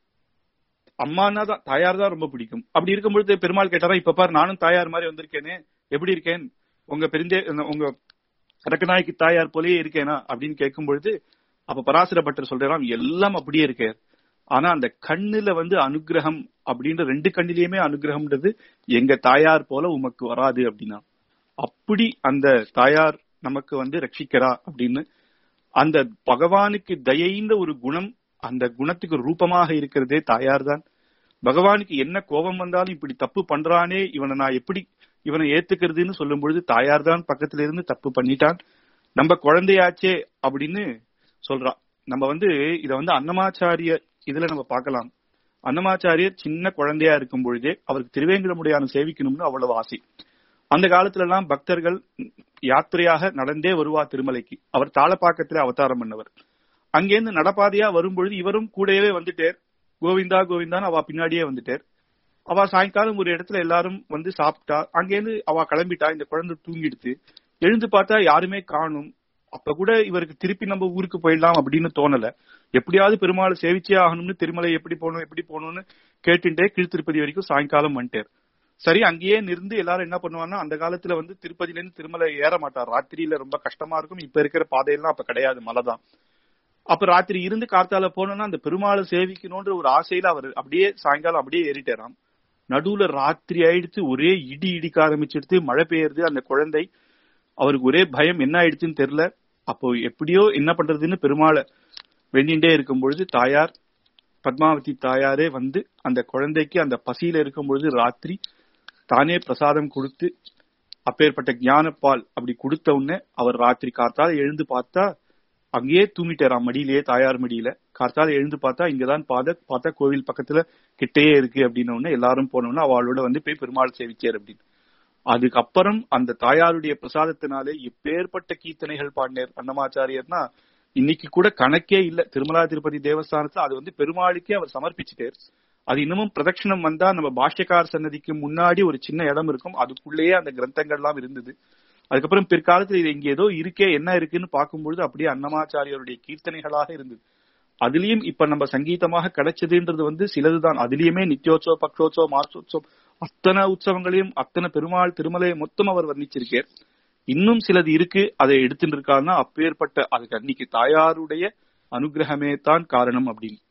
அம்மானா தான் தாயார் தான் ரொம்ப பிடிக்கும் அப்படி இருக்கும் பொழுது பெருமாள் கேட்டாரா இப்ப பாரு நானும் தாயார் மாதிரி வந்திருக்கேனே எப்படி இருக்கேன் உங்க பெருந்தே உங்க ரக்கநாய்க்கு தாயார் போலயே இருக்கேனா அப்படின்னு கேட்கும் பொழுது அப்ப பராசர பட்டர் சொல்றாராம் எல்லாம் அப்படியே இருக்கே ஆனா அந்த கண்ணுல வந்து அனுகிரகம் அப்படின்ற ரெண்டு கண்ணிலையுமே அனுகிரகம்ன்றது எங்க தாயார் போல உமக்கு வராது அப்படின்னா அப்படி அந்த தாயார் நமக்கு வந்து ரட்சிக்கிறா அப்படின்னு அந்த பகவானுக்கு தயைன்ற ஒரு குணம் அந்த குணத்துக்கு ரூபமாக இருக்கிறதே தாயார் தான் பகவானுக்கு என்ன கோபம் வந்தாலும் இப்படி தப்பு பண்றானே இவனை நான் எப்படி இவனை ஏத்துக்கிறதுன்னு சொல்லும் பொழுது தாயார் தான் பக்கத்துல இருந்து தப்பு பண்ணிட்டான் நம்ம குழந்தையாச்சே அப்படின்னு சொல்றா நம்ம வந்து இத வந்து அன்னமாச்சாரிய இதுல நம்ம பார்க்கலாம் அன்னமாச்சாரியர் சின்ன குழந்தையா இருக்கும் பொழுதே அவருக்கு திருவேங்கடமுடியான சேவிக்கணும்னு அவ்வளவு ஆசை அந்த காலத்துல எல்லாம் பக்தர்கள் யாத்திரையாக நடந்தே வருவா திருமலைக்கு அவர் தாளப்பாக்கத்துல அவதாரம் பண்ணவர் அங்கேருந்து நடப்பாதையா வரும்பொழுது இவரும் கூடவே வந்துட்டார் கோவிந்தா கோவிந்தான்னு அவ பின்னாடியே வந்துட்டார் அவ சாயங்காலம் ஒரு இடத்துல எல்லாரும் வந்து சாப்பிட்டா அங்கேருந்து அவ கிளம்பிட்டா இந்த குழந்தை தூங்கிடுத்து எழுந்து பார்த்தா யாருமே காணும் அப்ப கூட இவருக்கு திருப்பி நம்ம ஊருக்கு போயிடலாம் அப்படின்னு தோணல எப்படியாவது பெருமாளை சேவிச்சே ஆகணும்னு திருமலை எப்படி போகணும் எப்படி போகணும்னு கேட்டுட்டே கீழ்த்திருப்பதி வரைக்கும் சாயங்காலம் வந்துட்டார் சரி அங்கேயே நிருந்து எல்லாரும் என்ன பண்ணுவாங்கன்னா அந்த காலத்துல வந்து திருப்பதில இருந்து திருமலை ஏற மாட்டார் ராத்திரியில ரொம்ப கஷ்டமா இருக்கும் இப்ப இருக்கிற பாதையெல்லாம் அப்ப கிடையாது மலை தான் அப்ப ராத்திரி இருந்து கார்த்தால போனோம்னா அந்த பெருமாளை சேவிக்கணும்ன்ற ஒரு ஆசையில அவர் அப்படியே சாயங்காலம் அப்படியே ஏறிட்டாராம் நடுவுல ராத்திரி ஆயிடுச்சு ஒரே இடி இடிக்க ஆரம்பிச்சிடுத்து மழை பெய்யுறது அந்த குழந்தை அவருக்கு ஒரே பயம் என்ன ஆயிடுச்சுன்னு தெரியல அப்போ எப்படியோ என்ன பண்றதுன்னு பெருமாளை வேண்டிண்டே இருக்கும் பொழுது தாயார் பத்மாவதி தாயாரே வந்து அந்த குழந்தைக்கு அந்த பசியில இருக்கும் பொழுது ராத்திரி தானே பிரசாதம் கொடுத்து அப்பேற்பட்ட ஞானப்பால் அப்படி கொடுத்த உடனே அவர் ராத்திரி காத்தால எழுந்து பார்த்தா அங்கேயே தூங்கிட்டாராம் மடியிலேயே தாயார் மடியில காத்தால எழுந்து பார்த்தா இங்கதான் பாத பார்த்தா கோவில் பக்கத்துல கிட்டேயே இருக்கு அப்படின்னு உடனே எல்லாரும் போனோம்னா அவளோட வந்து போய் பெருமாள் சேவிச்சார் அப்படின்னு அதுக்கப்புறம் அந்த தாயாருடைய பிரசாதத்தினாலே எப்பேற்பட்ட கீர்த்தனைகள் பாடினார் அன்னமாச்சாரியர்னா இன்னைக்கு கூட கணக்கே இல்ல திருமலா திருப்பதி தேவஸ்தானத்துல அது வந்து பெருமாளுக்கே அவர் சமர்ப்பிச்சுட்டார் அது இன்னமும் பிரதட்சணம் வந்தா நம்ம பாஷ்யக்கார் சன்னதிக்கு முன்னாடி ஒரு சின்ன இடம் இருக்கும் அதுக்குள்ளேயே அந்த கிரந்தங்கள் எல்லாம் இருந்தது அதுக்கப்புறம் பிற்காலத்துல இது இங்க ஏதோ இருக்கே என்ன இருக்குன்னு பார்க்கும்பொழுது அப்படியே அன்னமாச்சாரியருடைய கீர்த்தனைகளாக இருந்தது அதுலயும் இப்ப நம்ம சங்கீதமாக கிடைச்சதுன்றது வந்து சிலதுதான் அதுலயுமே நித்யோத்சவ பக்ஷோத்சவ மாசோத்சவம் அத்தனை உற்சவங்களையும் அத்தனை பெருமாள் திருமலையை மொத்தம் அவர் வர்ணிச்சிருக்கார் இன்னும் சிலது இருக்கு அதை எடுத்துட்டு இருக்காருன்னா அப்பேற்பட்ட அதுக்கு அன்னைக்கு தாயாருடைய அனுகிரகமே தான் காரணம் அப்படின்னு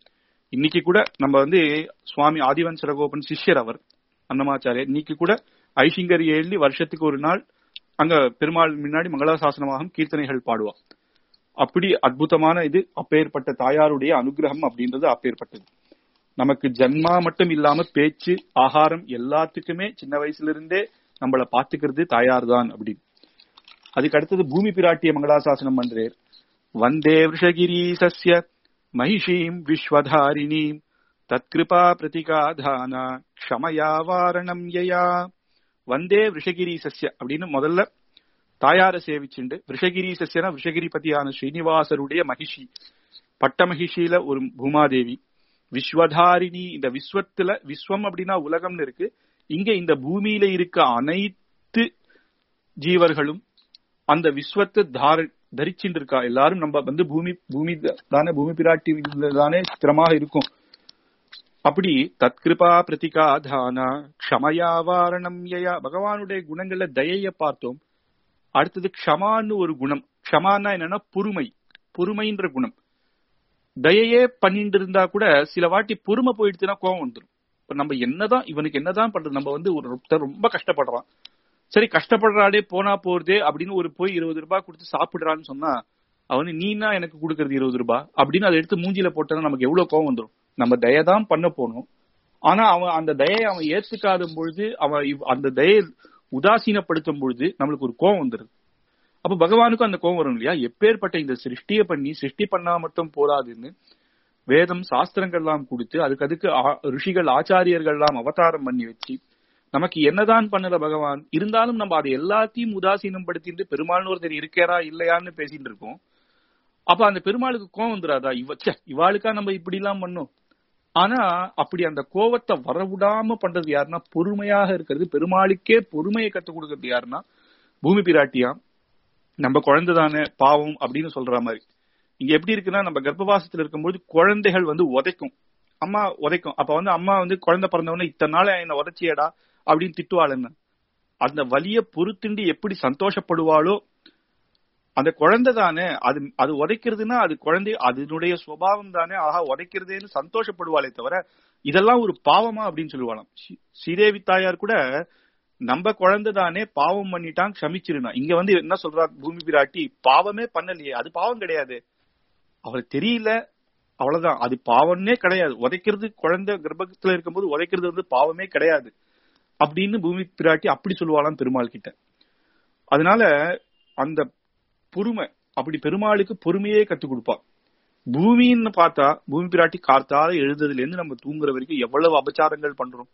இன்னைக்கு கூட நம்ம வந்து சுவாமி ஆதிவன் சரகோபன் சிஷ்யர் அவர் அன்னமாச்சாரியர் இன்னைக்கு கூட ஐசிங்கர் எழுதி வருஷத்துக்கு ஒரு நாள் அங்க பெருமாள் முன்னாடி மங்களாசாசனமாகவும் கீர்த்தனைகள் பாடுவா அப்படி அற்புதமான இது அப்பேற்பட்ட தாயாருடைய அனுகிரகம் அப்படின்றது அப்பேற்பட்டது நமக்கு ஜன்மா மட்டும் இல்லாம பேச்சு ஆகாரம் எல்லாத்துக்குமே சின்ன வயசுல இருந்தே நம்மள பாத்துக்கிறது தாயார் தான் அப்படின்னு அதுக்கு அடுத்தது பூமி பிராட்டிய மங்களாசாசனம் பண்றேர் வந்தே விஷகிரி சஸ்ய மகிஷீம் விஸ்வதாரிணீம் தத்கிருபா பிரதிகாதானா க்ஷமயா வாரணம் யயா வந்தே விஷகிரீசஸ்ய அப்படின்னு முதல்ல தாயார சேவிச்சுண்டு விஷகிரீசஸ்யனா விஷகிரிபதியான ஸ்ரீனிவாசருடைய மகிஷி பட்ட மகிஷியில ஒரு பூமாதேவி விஸ்வதாரிணி இந்த விஸ்வத்துல விஸ்வம் அப்படின்னா உலகம்னு இருக்கு இங்க இந்த பூமியில இருக்க அனைத்து ஜீவர்களும் அந்த விஸ்வத்தை தார தரிச்சுட்டு இருக்கா எல்லாரும் நம்ம வந்து பூமி பூமி தானே பூமி பிராட்டி தானே ஸ்திரமாக இருக்கும் அப்படி தத்கிருபா பிரதிகாதானா க்ஷமயா வாரணம் யயா பகவானுடைய குணங்கள்ல தயைய பார்த்தோம் அடுத்தது க்ஷமான்னு ஒரு குணம் க்ஷமான்னா என்னன்னா பொறுமை பொறுமைன்ற குணம் தயையே பண்ணிட்டு இருந்தா கூட சில வாட்டி பொறுமை போயிடுச்சுன்னா கோவம் வந்துடும் இப்ப நம்ம என்னதான் இவனுக்கு என்னதான் பண்றது நம்ம வந்து ஒரு ஒருத்தர் ரொம்ப கஷ்டப்படுறான் சரி கஷ்டப்படுறாடே போனா போறதே அப்படின்னு ஒரு போய் இருபது ரூபாய் கொடுத்து சாப்பிடுறான்னு சொன்னா அவனு நீனா எனக்கு கொடுக்கறது இருபது ரூபாய் அப்படின்னு அதை எடுத்து மூஞ்சில போட்டா நமக்கு எவ்வளவு கோவம் வந்துடும் நம்ம தயதான் பண்ண போனோம் ஆனா அவன் அந்த தயை அவன் ஏத்துக்காத பொழுது அவன் இவ்- அந்த தயை உதாசீனப்படுத்தும் பொழுது நம்மளுக்கு ஒரு கோவம் வந்துருது அப்ப பகவானுக்கும் அந்த கோவம் வரும் இல்லையா எப்பேற்பட்ட இந்த சிருஷ்டியை பண்ணி சிருஷ்டி பண்ணா மட்டும் போராதுன்னு வேதம் சாஸ்திரங்கள்லாம் கொடுத்து அதுக்கு அதுக்கு ஆ- ரிஷிகள் ஆச்சாரியர்கள் எல்லாம் அவதாரம் பண்ணி வச்சு நமக்கு என்னதான் பண்ணல பகவான் இருந்தாலும் நம்ம அதை எல்லாத்தையும் உதாசீனம் படுத்திட்டு பெருமாள்னு ஒருத்தர் இருக்கேரா இல்லையான்னு பேசிட்டு இருக்கோம் அப்ப அந்த பெருமாளுக்கு கோவம் வந்துடாதா இவ ச்சே, இவாளுக்கா நம்ம இப்படி எல்லாம் பண்ணோம் ஆனா அப்படி அந்த கோவத்தை வரவிடாம பண்றது யாருன்னா பொறுமையாக இருக்கிறது பெருமாளுக்கே பொறுமையை கத்துக் கொடுக்கறது யாருன்னா பூமி பிராட்டியா நம்ம குழந்தை தானே பாவம் அப்படின்னு சொல்ற மாதிரி இங்க எப்படி இருக்குன்னா நம்ம கர்ப்பவாசத்துல இருக்கும்போது குழந்தைகள் வந்து உதைக்கும் அம்மா உதைக்கும் அப்ப வந்து அம்மா வந்து குழந்தை பிறந்தவொடனே இத்தனை நாள் என்ன உதைச்சியடா அப்படின்னு திட்டுவாள் என்ன அந்த வலிய பொறுத்துண்டு எப்படி சந்தோஷப்படுவாளோ அந்த குழந்தை தானே அது அது உதைக்கிறதுனா அது குழந்தை அதனுடைய சுபாவம் தானே ஆஹா உதைக்கிறதேன்னு சந்தோஷப்படுவாளே தவிர இதெல்லாம் ஒரு பாவமா அப்படின்னு சொல்லுவாளாம் ஸ்ரீ- ஸ்ரீதேவி தாயார் கூட நம்ம குழந்தை தானே பாவம் பண்ணிட்டான் க்ஷமிச்சிருனா இங்க வந்து என்ன சொல்றா பூமி பிராட்டி பாவமே பண்ணலையே அது பாவம் கிடையாது அவளுக்கு தெரியல அவ்வளவுதான் அது பாவம்னே கிடையாது உதைக்கிறது குழந்தை கர்ப்பத்துல இருக்கும்போது உதைக்கிறது வந்து பாவமே கிடையாது அப்படின்னு பூமி பிராட்டி அப்படி சொல்லுவாளாம் பெருமாள் கிட்ட அதனால அந்த பொறுமை அப்படி பெருமாளுக்கு பொறுமையே கத்துக் கொடுப்பா பூமின்னு பார்த்தா பூமி பிராட்டி கார்த்தால எழுந்ததுல இருந்து நம்ம தூங்குற வரைக்கும் எவ்வளவு அபச்சாரங்கள் பண்றோம்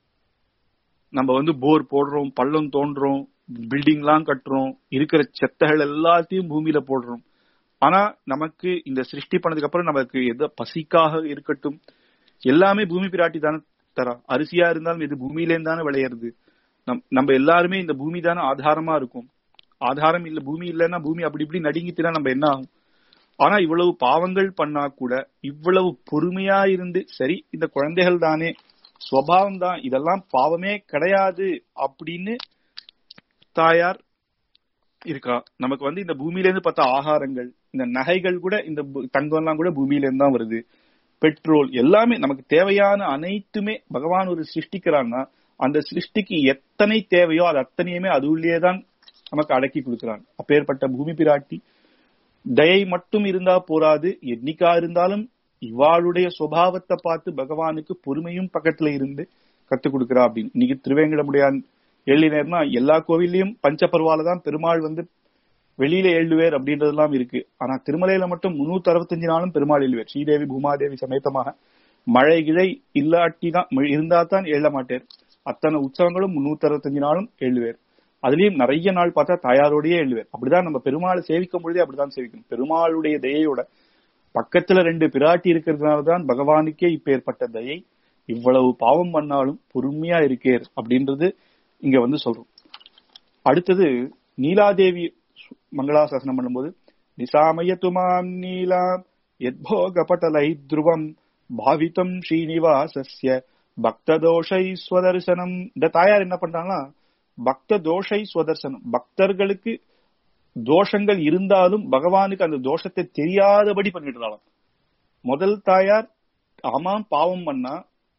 நம்ம வந்து போர் போடுறோம் பள்ளம் தோன்றோம் பில்டிங் எல்லாம் கட்டுறோம் இருக்கிற செத்தைகள் எல்லாத்தையும் பூமியில போடுறோம் ஆனா நமக்கு இந்த சிருஷ்டி பண்ணதுக்கு அப்புறம் நமக்கு எது பசிக்காக இருக்கட்டும் எல்லாமே பூமி பிராட்டி தானே தரா அரிசியா இருந்தாலும் இது பூமியிலே தானே விளையிறது நம் நம்ம எல்லாருமே இந்த பூமி தானே ஆதாரமா இருக்கும் ஆதாரம் இல்ல பூமி இல்லைன்னா பூமி அப்படி இப்படி நடுங்கிட்டுனா நம்ம என்ன ஆகும் ஆனா இவ்வளவு பாவங்கள் பண்ணா கூட இவ்வளவு பொறுமையா இருந்து சரி இந்த குழந்தைகள் தானே சுவாவம் தான் இதெல்லாம் பாவமே கிடையாது அப்படின்னு தாயார் இருக்கா நமக்கு வந்து இந்த பூமியில இருந்து பார்த்தா ஆகாரங்கள் இந்த நகைகள் கூட இந்த பூ- தங்கம் எல்லாம் கூட பூமியில இருந்து தான் வருது பெட்ரோல் எல்லாமே நமக்கு தேவையான அனைத்துமே பகவான் ஒரு சிருஷ்டிக்கிறான்னா அந்த சிருஷ்டிக்கு எத்தனை தேவையோ அது அத்தனையுமே அது உள்ளே தான் நமக்கு அடக்கி கொடுக்கிறான் அப்பேற்பட்ட பூமி பிராட்டி தயை மட்டும் இருந்தா போராது என்னைக்கா இருந்தாலும் இவாளுடைய சுபாவத்தை பார்த்து பகவானுக்கு பொறுமையும் பக்கத்துல இருந்து கத்துக் கொடுக்கிறா அப்படின்னு இன்னைக்கு திருவேங்கடமுடியான் எழுதினர்னா எல்லா கோவில்லையும் பஞ்சபர்வால தான் பெருமாள் வந்து வெளியில எழுதுவேர் அப்படின்றதெல்லாம் இருக்கு ஆனா திருமலையில மட்டும் முன்னூத்தி அறுபத்தஞ்சு நாளும் பெருமாள் எழுதுவேர் ஸ்ரீதேவி பூமாதேவி சமேதமாக மழை கிழை இல்லாட்டி தான் இருந்தா தான் எழ மாட்டேர் அத்தனை உற்சவங்களும் முன்னூத்தி அறுபத்தஞ்சு நாளும் எழுதுவேர் அதுலயும் நிறைய நாள் பார்த்தா தாயாரோடயே எழுதுவேர் அப்படிதான் நம்ம பெருமாளை சேவிக்கும் பொழுதே அப்படிதான் சேவிக்கணும் பெருமாளுடைய தயையோட பக்கத்துல ரெண்டு பிராட்டி இருக்கிறதுனாலதான் பகவானுக்கே இப்பேற்பட்ட தயை இவ்வளவு பாவம் பண்ணாலும் பொறுமையா இருக்கேர் அப்படின்றது இங்க வந்து சொல்றோம் அடுத்தது நீலாதேவி சு- மங்களாசாசனம் பண்ணும்போது நிசாமயத்துமாம் நீலாம் யத்போகபட்டலை துருவம் பாவிதம் ஸ்ரீனிவாசஸ்ய பக்த தோஷை ஸ்வதர்சனம் இந்த தாயார் என்ன பண்றாங்கன்னா பக்த தோஷை ஸ்வதர்சனம் பக்தர்களுக்கு தோஷங்கள் இருந்தாலும் பகவானுக்கு அந்த தோஷத்தை தெரியாதபடி பண்ணிடுறாளாம் முதல் தாயார் ஆமாம் பாவம் பண்ணா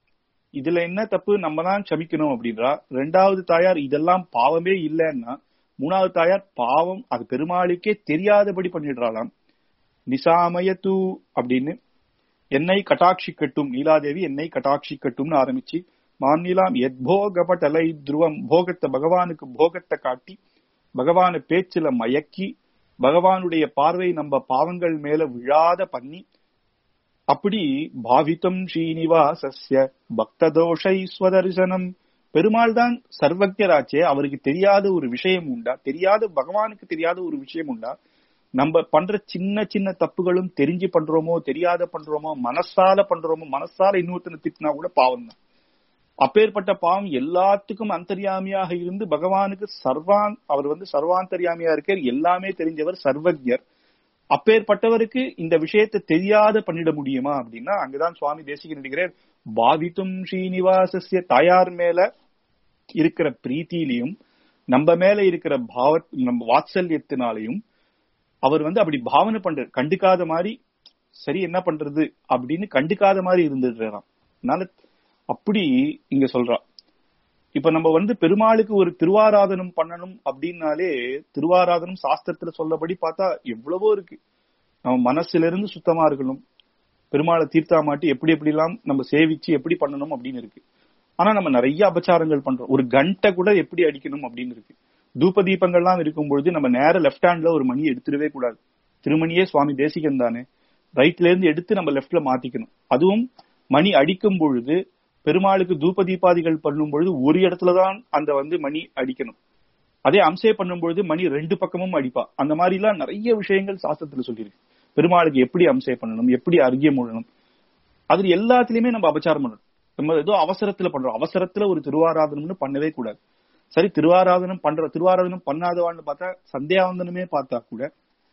இதுல என்ன தப்பு நம்ம தான் சமிக்கணும் அப்படின்றா ரெண்டாவது தாயார் இதெல்லாம் பாவமே இல்லைன்னா மூணாவது தாயார் பாவம் அது பெருமாளுக்கே தெரியாதபடி பண்ணிடுறாளாம் நிசாமயத்து அப்படின்னு என்னை கட்டாட்சிக்கட்டும் நீலாதேவி என்னை கட்டாட்சிக்கட்டும்னு ஆரம்பிச்சு மாநிலாம் எத்போகபட்டலை துருவம் போகத்தை பகவானுக்கு போகத்தை காட்டி பகவான பேச்சுல மயக்கி பகவானுடைய பார்வை நம்ம பாவங்கள் மேல விழாத பண்ணி அப்படி பாவித்தம் ஸ்ரீனிவாசஸ்ய பக்ததோஷை ஸ்வதர்சனம் பெருமாள் தான் சர்வஜராச்சே அவருக்கு தெரியாத ஒரு விஷயம் உண்டா தெரியாத பகவானுக்கு தெரியாத ஒரு விஷயம் உண்டா நம்ம பண்ற சின்ன சின்ன தப்புகளும் தெரிஞ்சு பண்றோமோ தெரியாத பண்றோமோ மனசால பண்றோமோ மனசால இன்னொருத்தனை திட்டினா கூட பாவம் தான் அப்பேற்பட்ட பாவம் எல்லாத்துக்கும் அந்தர்யாமியாக இருந்து பகவானுக்கு சர்வான் அவர் வந்து சர்வாந்தர்யாமியா இருக்கார் எல்லாமே தெரிஞ்சவர் சர்வஜர் அப்பேற்பட்டவருக்கு இந்த விஷயத்தை தெரியாத பண்ணிட முடியுமா அப்படின்னா அங்கதான் சுவாமி தேசிக நடிகிறார் பாவித்தும் ஸ்ரீனிவாசஸ்ய தாயார் மேல இருக்கிற பிரீத்திலையும் நம்ம மேல இருக்கிற பாவ நம்ம வாத்சல்யத்தினாலையும் அவர் வந்து அப்படி பாவனை பண்ற கண்டுக்காத மாதிரி சரி என்ன பண்றது அப்படின்னு கண்டுக்காத மாதிரி இருந்துடுறாராம் அதனால அப்படி இங்க சொல்றா இப்ப நம்ம வந்து பெருமாளுக்கு ஒரு திருவாராதனம் பண்ணணும் அப்படின்னாலே திருவாராதனம் சாஸ்திரத்துல சொல்லபடி பார்த்தா எவ்வளவோ இருக்கு நம்ம மனசுல இருந்து சுத்தமா இருக்கணும் பெருமாளை தீர்த்தா மாட்டி எப்படி எப்படி எல்லாம் நம்ம சேவிச்சு எப்படி பண்ணணும் அப்படின்னு இருக்கு ஆனா நம்ம நிறைய அபச்சாரங்கள் பண்றோம் ஒரு கண்டை கூட எப்படி அடிக்கணும் அப்படின்னு இருக்கு தூப தீபங்கள்லாம் இருக்கும் பொழுது நம்ம நேர லெஃப்ட் ஹேண்ட்ல ஒரு மணி எடுத்துடவே கூடாது திருமணியே சுவாமி தேசிகன் தானே ரைட்ல இருந்து எடுத்து நம்ம லெஃப்ட்ல மாத்திக்கணும் அதுவும் மணி அடிக்கும் பொழுது பெருமாளுக்கு தூப தீபாதிகள் பண்ணும் பொழுது ஒரு இடத்துலதான் அந்த வந்து மணி அடிக்கணும் அதே அம்சே பண்ணும் பொழுது மணி ரெண்டு பக்கமும் அடிப்பா அந்த மாதிரி எல்லாம் நிறைய விஷயங்கள் சாஸ்திரத்துல சொல்லியிருக்கு பெருமாளுக்கு எப்படி அம்சே பண்ணணும் எப்படி அர்க்கியம் மூடணும் அதுல எல்லாத்துலயுமே நம்ம அபச்சாரம் பண்ணணும் நம்ம ஏதோ அவசரத்துல பண்றோம் அவசரத்துல ஒரு திருவாராதனம்னு பண்ணவே கூடாது சரி திருவாராதனம் பண்ற திருவாராதனம் பண்ணாதவான்னு பார்த்தா சந்தியாவந்தனமே பார்த்தா கூட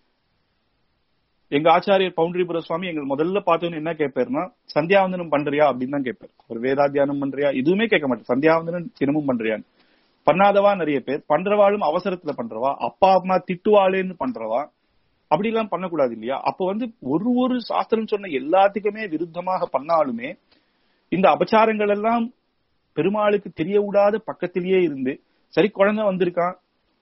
எங்க ஆச்சாரியர் பவுண்டரிபுர சுவாமி எங்களுக்கு முதல்ல பார்த்தோன்னு என்ன கேட்பாருன்னா சந்தியாவந்தனம் பண்றியா அப்படின்னு தான் கேட்பாரு ஒரு வேதாத்தியானம் பண்றியா எதுவுமே கேட்க மாட்டேன் சந்தியாவந்தனம் தினமும் பண்றியான்னு பண்ணாதவா நிறைய பேர் பண்றவாளும் அவசரத்துல பண்றவா அப்பா அம்மா திட்டுவாளேன்னு பண்றவா அப்படி எல்லாம் பண்ணக்கூடாது இல்லையா அப்ப வந்து ஒரு ஒரு சாஸ்திரம் சொன்ன எல்லாத்துக்குமே விருத்தமாக பண்ணாலுமே இந்த அபச்சாரங்கள் எல்லாம் பெருமாளுக்கு தெரிய விடாத பக்கத்திலேயே இருந்து சரி குழந்தை வந்திருக்கான்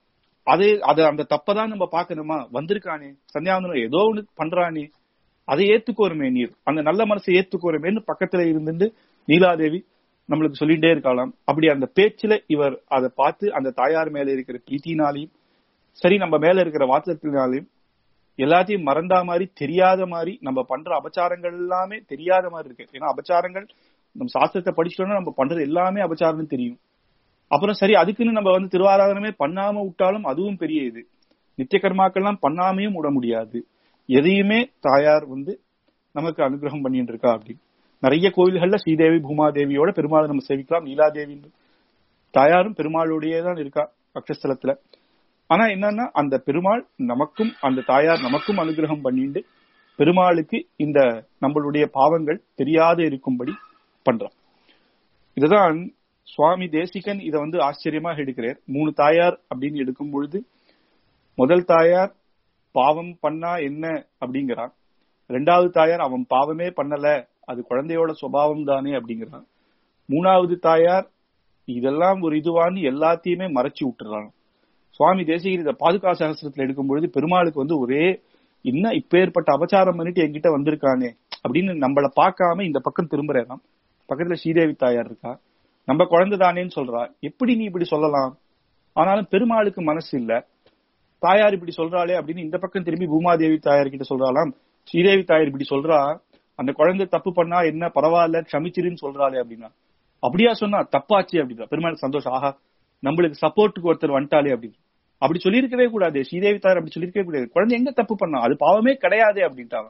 அதே அது அந்த தப்பதான் நம்ம பாக்கணுமா வந்திருக்கானே சந்தியாவந்தனம் ஏதோ ஒண்ணு பண்றானே அதை ஏத்துக்கோருமே நீர் அந்த நல்ல மனசை ஏத்துக்கோருமேன்னு பக்கத்துல இருந்துட்டு நீலாதேவி நம்மளுக்கு சொல்லிட்டே இருக்கலாம் அப்படி அந்த பேச்சுல இவர் அதை பார்த்து அந்த தாயார் மேல இருக்கிற பிரீத்தினாலையும் சரி நம்ம மேல இருக்கிற வாத்தத்தினாலையும் எல்லாத்தையும் மறந்தா மாதிரி தெரியாத மாதிரி நம்ம பண்ற அபச்சாரங்கள் எல்லாமே தெரியாத மாதிரி இருக்கு ஏன்னா அபச்சாரங்கள் நம்ம சாஸ்திரத்தை படிச்சிட்டோம்னா நம்ம பண்றது எல்லாமே அபச்சாரம்னு தெரியும் அப்புறம் சரி அதுக்குன்னு நம்ம வந்து திருவாராதனமே பண்ணாம விட்டாலும் அதுவும் பெரிய இது நித்திய கர்மாக்கள்லாம் பண்ணாமையும் விட முடியாது எதையுமே தாயார் வந்து நமக்கு அனுகிரகம் பண்ணிட்டு இருக்கா அப்படி நிறைய கோயில்கள்ல ஸ்ரீதேவி பூமாதேவியோட பெருமாளை நம்ம சேவிக்கலாம் நீலாதேவி தாயாரும் பெருமாளோடயே தான் இருக்கா அக்ஷஸ்தலத்துல ஆனா என்னன்னா அந்த பெருமாள் நமக்கும் அந்த தாயார் நமக்கும் அனுகிரகம் பண்ணிட்டு பெருமாளுக்கு இந்த நம்மளுடைய பாவங்கள் தெரியாத இருக்கும்படி பண்றான் இதுதான் சுவாமி தேசிகன் இதை வந்து ஆச்சரியமாக எடுக்கிறார் மூணு தாயார் அப்படின்னு எடுக்கும் பொழுது முதல் தாயார் பாவம் பண்ணா என்ன அப்படிங்கிறான் ரெண்டாவது தாயார் அவன் பாவமே பண்ணல அது குழந்தையோட சுபாவம் தானே அப்படிங்கிறான் மூணாவது தாயார் இதெல்லாம் ஒரு இதுவான்னு எல்லாத்தையுமே மறைச்சு விட்டுறான் சுவாமி தேசிகர் இதை பாதுகா சகசிரத்துல எடுக்கும் பொழுது பெருமாளுக்கு வந்து ஒரே என்ன இப்ப ஏற்பட்ட அபச்சாரம் பண்ணிட்டு என்கிட்ட வந்திருக்கானே அப்படின்னு நம்மள பார்க்காம இந்த பக்கம் திரும்புறாராம் பக்கத்துல ஸ்ரீதேவி தாயார் இருக்கா நம்ம குழந்தை தானேன்னு சொல்றா எப்படி நீ இப்படி சொல்லலாம் ஆனாலும் பெருமாளுக்கு மனசு இல்ல தாயார் இப்படி சொல்றாளே அப்படின்னு இந்த பக்கம் திரும்பி பூமாதேவி தாயார் கிட்ட சொல்றாளாம் ஸ்ரீதேவி தாயார் இப்படி சொல்றா அந்த குழந்தை தப்பு பண்ணா என்ன பரவாயில்ல க்ஷமிச்சிருன்னு சொல்றாளே அப்படின்னா அப்படியா சொன்னா தப்பாச்சு அப்படின்னா பெருமாளுக்கு சந்தோஷம் ஆஹா நம்மளுக்கு சப்போர்ட்டுக்கு ஒருத்தர் வந்துட்டாலே அப்படின்னு அப்படி சொல்லியிருக்கவே கூடாது ஸ்ரீதேவி தாயார் அப்படி சொல்லியிருக்கவே கூடாது குழந்தை எங்க தப்பு பண்ணா அது பாவமே கிடையாது அப்படின்ட்டாங்க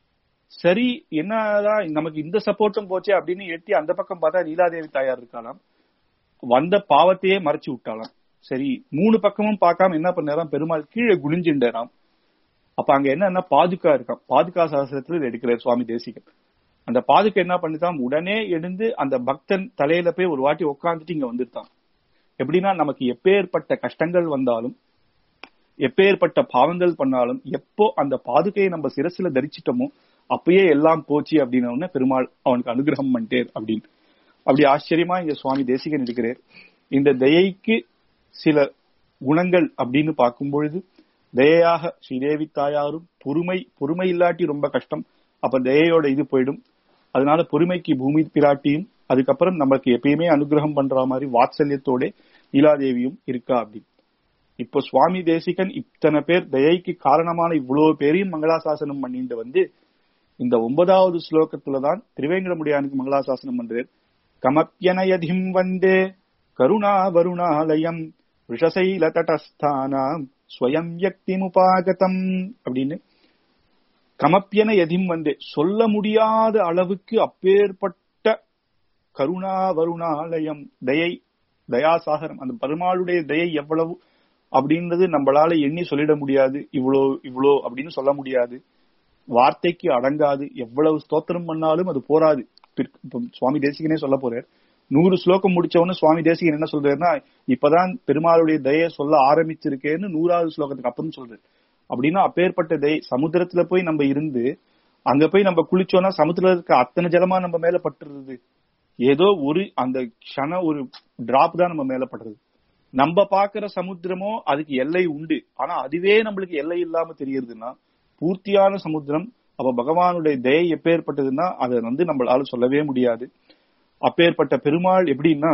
சரி என்னதான் நமக்கு இந்த சப்போர்ட்டும் போச்சே அப்படின்னு எட்டி அந்த பக்கம் பார்த்தா நீலாதேவி தாயார் இருக்காளாம் வந்த பாவத்தையே மறைச்சு விட்டாலாம் சரி மூணு பக்கமும் பார்க்காம என்ன பண்ணாராம் பெருமாள் கீழே குனிஞ்சுண்டாராம் அப்ப அங்க என்னன்னா பாதுகா இருக்கான் பாதுகா சாஸ்திரத்துல இது எடுக்கிறார் சுவாமி தேசிகன் அந்த பாதுகா என்ன பண்ணிதான் உடனே எழுந்து அந்த பக்தன் தலையில போய் ஒரு வாட்டி உட்காந்துட்டு இங்க வந்துட்டான் எப்படின்னா நமக்கு எப்பேற்பட்ட கஷ்டங்கள் வந்தாலும் எப்பேற்பட்ட பாவங்கள் பண்ணாலும் எப்போ அந்த பாதுகையை நம்ம சிரசுல தரிச்சிட்டோமோ அப்பயே எல்லாம் போச்சு அப்படின்ன உடனே பெருமாள் அவனுக்கு அனுகிரகம் பண்ணிட்டேர் அப்படின்னு அப்படி ஆச்சரியமா இங்க சுவாமி தேசிகன் இருக்கிறார் இந்த தயைக்கு சில குணங்கள் அப்படின்னு பார்க்கும் பொழுது தயையாக ஸ்ரீதேவி தாயாரும் பொறுமை பொறுமை இல்லாட்டி ரொம்ப கஷ்டம் அப்ப தயையோட இது போயிடும் அதனால பொறுமைக்கு பூமி பிராட்டியும் அதுக்கப்புறம் நமக்கு எப்பயுமே அனுகிரகம் பண்ற மாதிரி வாத்சல்யத்தோட லீலாதேவியும் இருக்கா அப்படின்னு இப்போ சுவாமி தேசிகன் இத்தனை பேர் தயைக்கு காரணமான இவ்வளவு பேரையும் மங்களாசாசனம் பண்ணிட்டு வந்து இந்த ஒன்பதாவது ஸ்லோகத்துலதான் திருவேங்கடமுடியானுக்கு மங்களாசாசனம் பண்றார் கமப்பியனயதிம் வந்தே கருணா வருணாலயம் ரிஷசைல தடஸ்தானாம் ஸ்வயம் யக்திமுபாகதம் அப்படின்னு கமப்பியன எதிம் வந்து சொல்ல முடியாத அளவுக்கு அப்பேற்பட்ட கருணா வருணாலயம் தயை தயாசாகரம் அந்த பெருமாளுடைய தயை எவ்வளவு அப்படின்றது நம்மளால எண்ணி சொல்லிட முடியாது இவ்வளோ இவ்வளோ அப்படின்னு சொல்ல முடியாது வார்த்தைக்கு அடங்காது எவ்வளவு ஸ்தோத்திரம் பண்ணாலும் அது போராது பிற்- இப்ப சுவாமி தேசிகனே சொல்ல போறார் நூறு ஸ்லோகம் முடிச்சவொன்னு சுவாமி தேசிகன் என்ன சொல்றாருன்னா இப்பதான் பெருமாளுடைய தயை சொல்ல ஆரம்பிச்சிருக்கேன்னு நூறாவது ஸ்லோகத்துக்கு அப்புறம் சொல்றாரு அப்படின்னா அப்பேற்பட்ட தயை சமுத்திரத்துல போய் நம்ம இருந்து அங்க போய் நம்ம குளிச்சோம்னா சமுத்திரத்துல இருக்க அத்தனை ஜலமா நம்ம மேல பட்டுறது ஏதோ ஒரு அந்த க்ஷண ஒரு டிராப் தான் நம்ம மேல படுறது நம்ம பாக்குற சமுத்திரமோ அதுக்கு எல்லை உண்டு ஆனா அதுவே நம்மளுக்கு எல்லை இல்லாம தெரியறதுன்னா பூர்த்தியான சமுத்திரம் அப்ப பகவானுடைய தயை எப்பேற்பட்டதுன்னா அதை வந்து நம்மளால சொல்லவே முடியாது அப்பேற்பட்ட பெருமாள் எப்படின்னா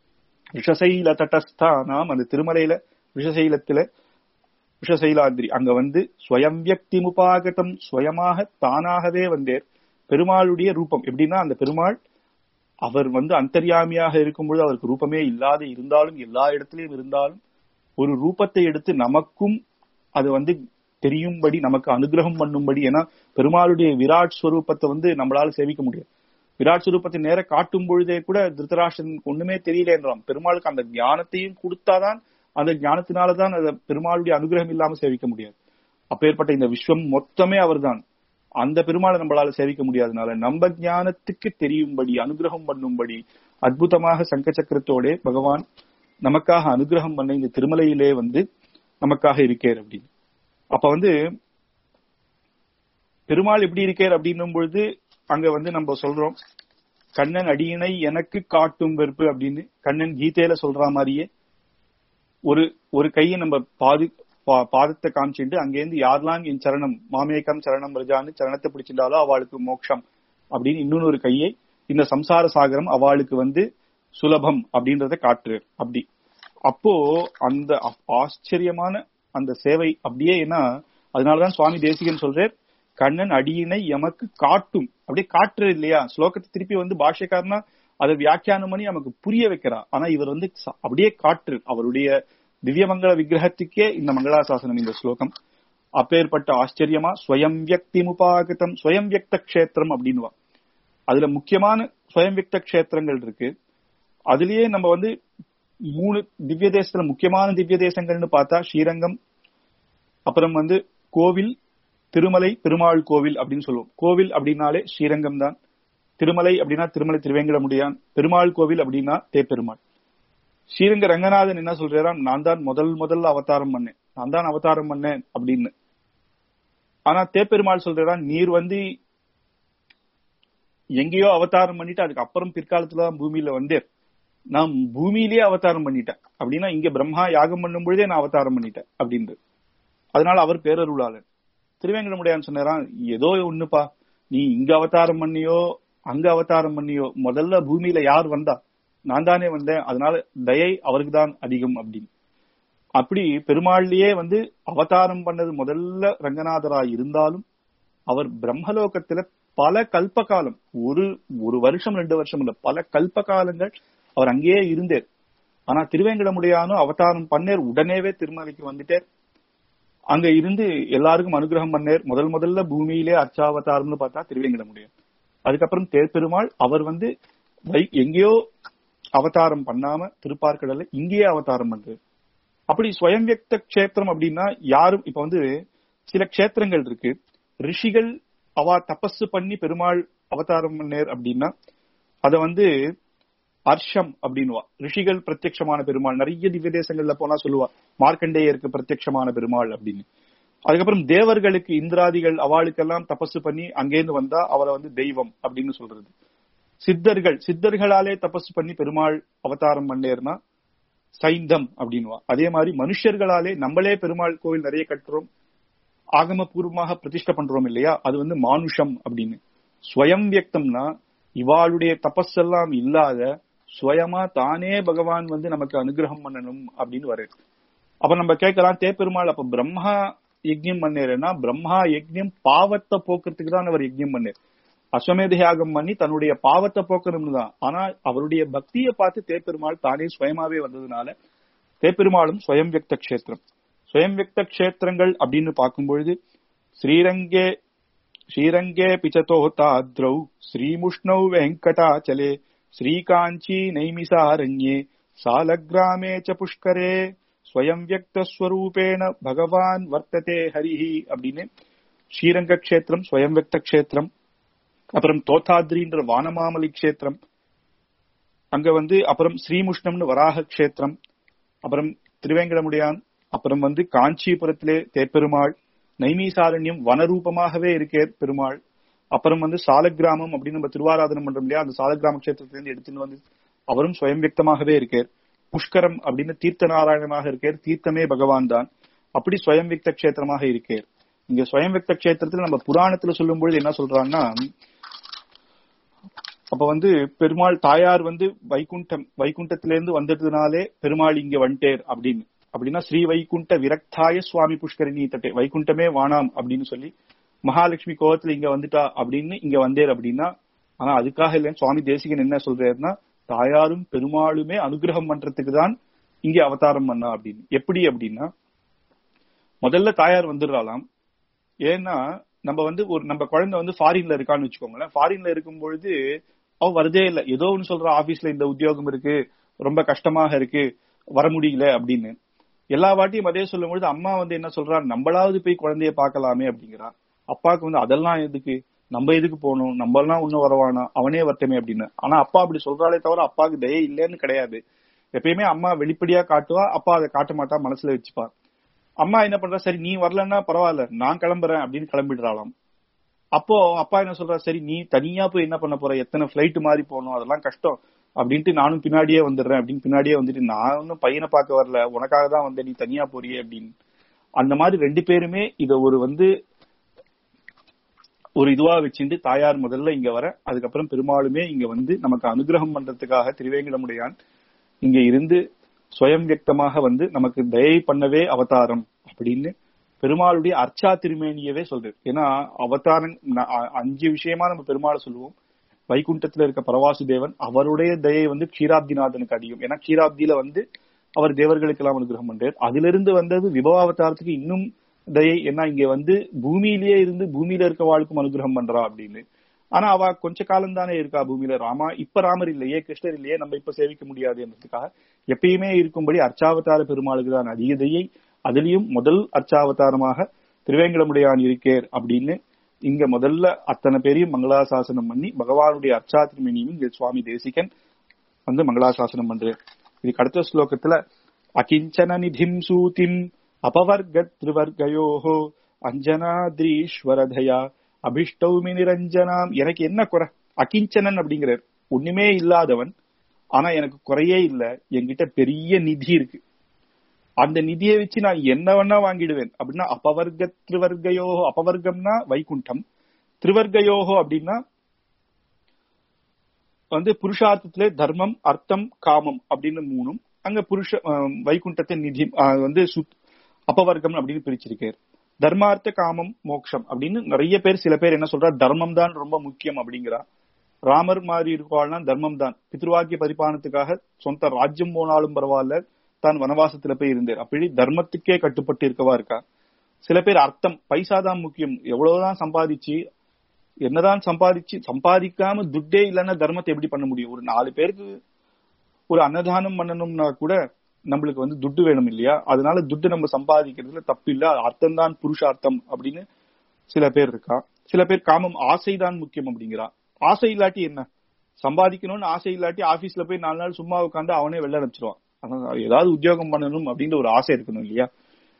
ரிஷசைல தட்டஸ்தானாம் அந்த திருமலையில ரிஷசைலத்துல ரிஷசைலாந்திரி அங்க வந்து ஸ்வயம் வியக்தி முபாகதம் ஸ்வயமாக தானாகவே வந்தேர் பெருமாளுடைய ரூபம் எப்படின்னா அந்த பெருமாள் அவர் வந்து அந்தர்யாமியாக இருக்கும்பொழுது அவருக்கு ரூபமே இல்லாத இருந்தாலும் எல்லா இடத்திலையும் இருந்தாலும் ஒரு ரூபத்தை எடுத்து நமக்கும் அது வந்து தெரியும்படி நமக்கு அனுகிரகம் பண்ணும்படி ஏன்னா பெருமாளுடைய விராட் ஸ்வரூபத்தை வந்து நம்மளால சேவிக்க முடியாது விராட் ஸ்வரூபத்தை நேர காட்டும் பொழுதே கூட திருத்தராஷ்டிரன் ஒண்ணுமே தெரியலன்றான் பெருமாளுக்கு அந்த ஞானத்தையும் கொடுத்தாதான் அந்த ஞானத்தினாலதான் அந்த பெருமாளுடைய அனுகிரகம் இல்லாம சேவிக்க முடியாது அப்பேற்பட்ட இந்த விஸ்வம் மொத்தமே அவர்தான் அந்த பெருமாளை நம்மளால சேவிக்க முடியாதனால நம்ம ஞானத்துக்கு தெரியும்படி அனுகிரகம் பண்ணும்படி அற்புதமாக சங்க சக்கரத்தோட பகவான் நமக்காக அனுகிரகம் பண்ண இந்த திருமலையிலே வந்து நமக்காக இருக்கார் அப்படின்னு அப்ப வந்து பெருமாள் எப்படி இருக்கார் அப்படின்னும் பொழுது அங்க வந்து நம்ம சொல்றோம் கண்ணன் அடியினை எனக்கு காட்டும் வெறுப்பு அப்படின்னு கண்ணன் கீதையில சொல்ற மாதிரியே ஒரு ஒரு கையை நம்ம பாதி பா- பாதத்தை காமிச்சுட்டு அங்கேருந்து யாரெல்லாம் என் சரணம் மாமேகம் சரணம் ரஜான்னு சரணத்தை பிடிச்சிட்டாலோ அவளுக்கு மோட்சம் அப்படின்னு இன்னொரு கையை இந்த சம்சார சாகரம் அவளுக்கு வந்து சுலபம் அப்படின்றத காட்டுறார் அப்படி அப்போ அந்த அப்- ஆச்சரியமான அந்த சேவை அப்படியே என்ன அதனாலதான் சுவாமி தேசிகன் சொல்றார் கண்ணன் அடியினை எமக்கு காட்டும் அப்படியே காட்டுறது இல்லையா ஸ்லோகத்தை திருப்பி வந்து பாஷ்யக்காரனா அதை வியாக்கியானம் பண்ணி நமக்கு புரிய வைக்கிறா ஆனா இவர் வந்து ச- அப்படியே காற்று அவருடைய திவ்யமங்கள விக்கிரகத்துக்கே இந்த மங்களாசாசனம் இந்த ஸ்லோகம் அப்பேற்பட்ட ஆச்சரியமா ஸ்வயம் வியக்தி முபாகதம் ஸ்வயம் வியக்த கஷேத்திரம் அப்படின்னுவா அதுல முக்கியமான ஸ்வயம் வியக்த கஷேத்திரங்கள் இருக்கு அதுலயே நம்ம வந்து மூணு திவ்ய தேசத்துல முக்கியமான திவ்ய தேசங்கள்னு பார்த்தா ஸ்ரீரங்கம் அப்புறம் வந்து கோவில் திருமலை பெருமாள் கோவில் அப்படின்னு சொல்லுவோம் கோவில் அப்படின்னாலே ஸ்ரீரங்கம் தான் திருமலை அப்படின்னா திருமலை திருவேங்கடமுடியான் பெருமாள் கோவில் அப்படின்னா தேப்பெருமாள் ஸ்ரீரங்க ரங்கநாதன் என்ன சொல்றாராம் நான் தான் முதல் முதல்ல அவதாரம் பண்ணேன் நான் தான் அவதாரம் பண்ணேன் அப்படின்னு ஆனா தேப்பெருமாள் சொல்றாரா நீர் வந்து எங்கேயோ அவதாரம் பண்ணிட்டு அதுக்கு அப்புறம் பிற்காலத்துல தான் பூமியில வந்தேன் நான் பூமியிலேயே அவதாரம் பண்ணிட்டேன் அப்படின்னா இங்க பிரம்மா யாகம் பண்ணும் பொழுதே நான் அவதாரம் பண்ணிட்டேன் அப்படின்றது அதனால அவர் பேரருளாளர் திருவேங்கடமுடியான் சொன்னாராம் ஏதோ ஒண்ணுப்பா நீ இங்க அவதாரம் பண்ணியோ அங்க அவதாரம் பண்ணியோ முதல்ல பூமியில யார் வந்தா நான் தானே வந்தேன் அதனால தயை அவருக்கு தான் அதிகம் அப்படின்னு அப்படி பெருமாள்லயே வந்து அவதாரம் பண்ணது முதல்ல ரங்கநாதரா இருந்தாலும் அவர் பிரம்மலோகத்துல பல கல்ப காலம் ஒரு ஒரு வருஷம் ரெண்டு வருஷம் இல்ல பல கல்ப காலங்கள் அவர் அங்கேயே இருந்தார் ஆனா திருவேங்கடமுடியானோ அவதாரம் பண்ணேர் உடனேவே திருமலைக்கு வந்துட்டார் அங்க இருந்து எல்லாருக்கும் அனுகிரகம் பண்ணேர் முதல் முதல்ல பூமியிலே அர்ச்சாவதாரம்னு பார்த்தா திருவேங்கடமுடியான் அதுக்கப்புறம் தேர்பெருமாள் அவர் வந்து வை- எங்கேயோ அவதாரம் பண்ணாம திருப்பார்கடல்ல இங்கேயே அவதாரம் பண்றாரு அப்படி ஸ்வயம் வியக்த கஷேத்திரம் அப்படின்னா யாரும் இப்ப வந்து சில க்ஷேத்திரங்கள் இருக்கு ரிஷிகள் அவ தபசு பண்ணி பெருமாள் அவதாரம் பண்ணேர் அப்படின்னா அத வந்து அர்ஷம் அப்படின்னுவா ரிஷிகள் பிரத்யட்சமான பெருமாள் நிறைய திவ்ய தேசங்கள்ல போனா சொல்லுவா மார்க்கண்டேயருக்கு பிரத்யட்சமான பெருமாள் அப்படின்னு அதுக்கப்புறம் தேவர்களுக்கு இந்திராதிகள் அவளுக்கெல்லாம் தபசு பண்ணி அங்கேருந்து வந்தா அவரை வந்து தெய்வம் அப்படின்னு சொல்றது சித்தர்கள் சித்தர்களாலே தபசு பண்ணி பெருமாள் அவதாரம் பண்ணேர்னா சைந்தம் அப்படின்வா அதே மாதிரி மனுஷர்களாலே நம்மளே பெருமாள் கோவில் நிறைய கட்டுறோம் ஆகமபூர்வமாக பிரதிஷ்டை பண்றோம் இல்லையா அது வந்து மானுஷம் அப்படின்னு ஸ்வயம் வியக்தம்னா இவாளுடைய தபஸ் எல்லாம் இல்லாத சுயமா தானே பகவான் வந்து நமக்கு அனுகிரகம் பண்ணணும் அப்படின்னு வருது அப்ப நம்ம கேட்கலாம் தேப்பெருமாள் அப்ப பிரம்மா யஜ்யம் பண்ணேருன்னா பிரம்மா யஜ்யம் பாவத்தை போக்குறதுக்கு தான் அவர் யஜ்யம் பண்ணார் அஸ்வமேத யாகம் பண்ணி தன்னுடைய பாவத்தை போக்கணும்னு தான் ஆனா அவருடைய பக்தியை பார்த்து தேப்பெருமாள் தானே சுயமாவே வந்ததுனால தேப்பெருமாளும் ஸ்வயம் வியக்த கஷேத்திரம் ஸ்வயம் வியக்த கஷேத்திரங்கள் அப்படின்னு பார்க்கும்பொழுது ஸ்ரீரங்கே ஸ்ரீரங்கே பிச்சதோ தாத்ரௌ ஸ்ரீமுஷ்ணௌ வெங்கடாச்சலே ஸ்ரீகாஞ்சி நைமிசாரண்யே சாலக்கிராமே ச புஷ்கரே ஸ்வயம் வியக்த ஸ்வரூபேண பகவான் வர்த்ததே ஹரிஹி அப்படின்னு ஸ்ரீரங்க கஷேத்திரம் ஸ்வயம் வியக்த கஷேத்திரம் அப்புறம் தோத்தாத்ரின்ற வானமாமலி கஷேத்திரம் அங்க வந்து அப்புறம் ஸ்ரீமுஷ்ணம்னு வராக கஷேத்திரம் அப்புறம் திருவேங்கடமுடியான் அப்புறம் வந்து காஞ்சிபுரத்திலே தேப்பெருமாள் நைமீசாரண்யம் வனரூபமாகவே இருக்கே பெருமாள் அப்புறம் வந்து சாலக்கிராமம் அப்படின்னு நம்ம திருவாராதனம் பண்றோம் இல்லையா அந்த சாலக்கிராம கஷேத்திரத்திலிருந்து எடுத்துன்னு வந்து அவரும் சுயம் வியக்தமாகவே இருக்கார் புஷ்கரம் அப்படின்னு தீர்த்த நாராயணமாக இருக்கார் தீர்த்தமே பகவான் தான் அப்படி சுயம் வியக்த கஷேத்திரமாக இருக்கார் இங்க சுயம் வியக்த கஷேத்திரத்துல நம்ம புராணத்துல சொல்லும் பொழுது என்ன சொல்றாங்கன்னா அப்ப வந்து பெருமாள் தாயார் வந்து வைகுண்டம் வைகுண்டத்திலிருந்து வந்ததுனாலே பெருமாள் இங்க வந்துட்டேர் அப்படின்னு அப்படின்னா ஸ்ரீ வைகுண்ட விரக்தாய சுவாமி புஷ்கரிணி தட்டே வைகுண்டமே வானாம் அப்படின்னு சொல்லி மகாலட்சுமி கோவத்துல இங்க வந்துட்டா அப்படின்னு இங்க வந்தேர் அப்படின்னா ஆனா அதுக்காக இல்ல சுவாமி தேசிகன் என்ன சொல்றாருன்னா தாயாரும் பெருமாளுமே அனுகிரகம் பண்றதுக்கு தான் இங்க அவதாரம் பண்ணா அப்படின்னு எப்படி அப்படின்னா முதல்ல தாயார் வந்துடுறாளாம் ஏன்னா நம்ம வந்து ஒரு நம்ம குழந்தை வந்து ஃபாரின்ல இருக்கான்னு வச்சுக்கோங்களேன் ஃபாரின்ல இருக்கும் பொழுது அவ வரதே இல்ல ஏதோ ஒன்னு சொல்ற ஆபீஸ்ல இந்த உத்தியோகம் இருக்கு ரொம்ப கஷ்டமாக இருக்கு வர முடியல அப்படின்னு எல்லா வாட்டியும் அதே சொல்லும் பொழுது அம்மா வந்து என்ன சொல்றா நம்மளாவது போய் குழந்தைய பார்க்கலாமே அப்படிங்கிறா அப்பாவுக்கு வந்து அதெல்லாம் எதுக்கு நம்ம எதுக்கு போகணும் நம்ம எல்லாம் இன்னும் வரவானா அவனே வரட்டுமே அப்படின்னு ஆனா அப்பா அப்படி சொல்றாலே தவிர அப்பாவுக்கு தய இல்லைன்னு கிடையாது எப்பயுமே அம்மா வெளிப்படையா காட்டுவா அப்பா அதை காட்ட மாட்டா மனசுல வச்சுப்பா அம்மா என்ன பண்றா சரி நீ வரலன்னா பரவாயில்ல நான் கிளம்புறேன் அப்படின்னு கிளம்பிடுறாளாம் அப்போ அப்பா என்ன சொல்றா சரி நீ தனியா போய் என்ன பண்ண போற எத்தனை பிளைட் மாறி போகணும் அதெல்லாம் கஷ்டம் அப்படின்ட்டு நானும் பின்னாடியே வந்துடுறேன் அப்படின்னு பின்னாடியே வந்துட்டு நான் ஒன்னும் பையனை பார்க்க வரல உனக்காக தான் வந்தேன் நீ தனியா போறியே அப்படின்னு அந்த மாதிரி ரெண்டு பேருமே இத ஒரு வந்து ஒரு இதுவா வச்சுட்டு தாயார் முதல்ல இங்க வர அதுக்கப்புறம் பெருமாளுமே இங்க வந்து நமக்கு அனுகிரகம் பண்றதுக்காக திருவேங்கடமுடையான் இங்க இருந்து சுயம் வியக்தமாக வந்து நமக்கு தயை பண்ணவே அவதாரம் அப்படின்னு பெருமாளுடைய அர்ச்சா திருமேனியவே சொல்றது ஏன்னா அவதாரம் அஞ்சு விஷயமா நம்ம பெருமாளை சொல்லுவோம் வைகுண்டத்துல இருக்க பரவாசு தேவன் அவருடைய தயை வந்து க்ஷீராப்திநாதனுக்கு அதிகம் ஏன்னா க்ஷீராப்தியில வந்து அவர் தேவர்களுக்கு எல்லாம் அனுகிரகம் பண்றார் அதுல இருந்து வந்தது விபவாவதாரத்துக்கு இன்னும் தயை ஏன்னா இங்க வந்து பூமியிலேயே இருந்து பூமியில இருக்க வாழ்க்கும் அனுகிரகம் பண்றா அப்படின்னு ஆனா அவ கொஞ்ச காலம் தானே இருக்கா பூமியில ராமா இப்ப ராமர் இல்லையே கிருஷ்ணர் இல்லையே நம்ம இப்ப சேவிக்க முடியாது என்றதுக்காக எப்பயுமே இருக்கும்படி அர்ச்சாவதார பெருமாளுக்கு தான் அதிக தயை அதுலயும் முதல் அர்ச்சாவதாரமாக திருவேங்கடமுடையான் இருக்கேர் அப்படின்னு இங்க முதல்ல அத்தனை பேரையும் மங்களாசாசனம் பண்ணி பகவானுடைய அர்ச்சா திருமணியும் இங்க சுவாமி தேசிகன் வந்து மங்களாசாசனம் பண்றாரு இதுக்கு அடுத்த ஸ்லோகத்துல அகிஞ்சன நிதிம் சூதிம் அபவர்க திருவர்கயோஹோ அஞ்சனாத்ரீஸ்வரதயா அபிஷ்டௌமி நிரஞ்சனாம் எனக்கு என்ன குறை அகிஞ்சனன் அப்படிங்கிறார் ஒண்ணுமே இல்லாதவன் ஆனா எனக்கு குறையே இல்ல என்கிட்ட பெரிய நிதி இருக்கு அந்த நிதியை வச்சு நான் என்ன வேணா வாங்கிடுவேன் அப்படின்னா அபவர்க்க திருவர்கயோகோ அபவர்க்கம்னா வைகுண்டம் திருவர்கயோகோ அப்படின்னா வந்து புருஷார்த்தத்திலே தர்மம் அர்த்தம் காமம் அப்படின்னு மூணும் அங்க புருஷ வைகுண்டத்தை நிதி வந்து அபவர்க்கம் அப்படின்னு பிரிச்சிருக்காரு தர்மார்த்த காமம் மோக்ஷம் அப்படின்னு நிறைய பேர் சில பேர் என்ன சொல்றா தர்மம் தான் ரொம்ப முக்கியம் அப்படிங்கிறா ராமர் மாதிரி இருக்கவாள்னா தர்மம் தான் பித்ருவாக்கிய பரிபாலனத்துக்காக சொந்த ராஜ்யம் போனாலும் பரவாயில்ல தான் வனவாசத்துல போய் இருந்தார் அப்படி தர்மத்துக்கே கட்டுப்பட்டு இருக்கவா இருக்கா சில பேர் அர்த்தம் பைசா தான் முக்கியம் எவ்வளவுதான் சம்பாதிச்சு என்னதான் சம்பாதிச்சு சம்பாதிக்காம துட்டே இல்லைன்னா தர்மத்தை எப்படி பண்ண முடியும் ஒரு நாலு பேருக்கு ஒரு அன்னதானம் பண்ணணும்னா கூட நம்மளுக்கு வந்து துட்டு வேணும் இல்லையா அதனால துட்டு நம்ம சம்பாதிக்கிறதுல தப்பு இல்ல அர்த்தம் தான் புருஷார்த்தம் அப்படின்னு சில பேர் இருக்கா சில பேர் காமம் ஆசைதான் முக்கியம் அப்படிங்கிறா ஆசை இல்லாட்டி என்ன சம்பாதிக்கணும்னு ஆசை இல்லாட்டி ஆபீஸ்ல போய் நாலு நாள் சும்மா உட்காந்து அவனே வெளில அனுப்பிச்சிருவான் ஏதாவது உத்தியோகம் பண்ணணும் அப்படின்ற ஒரு ஆசை இருக்கணும் இல்லையா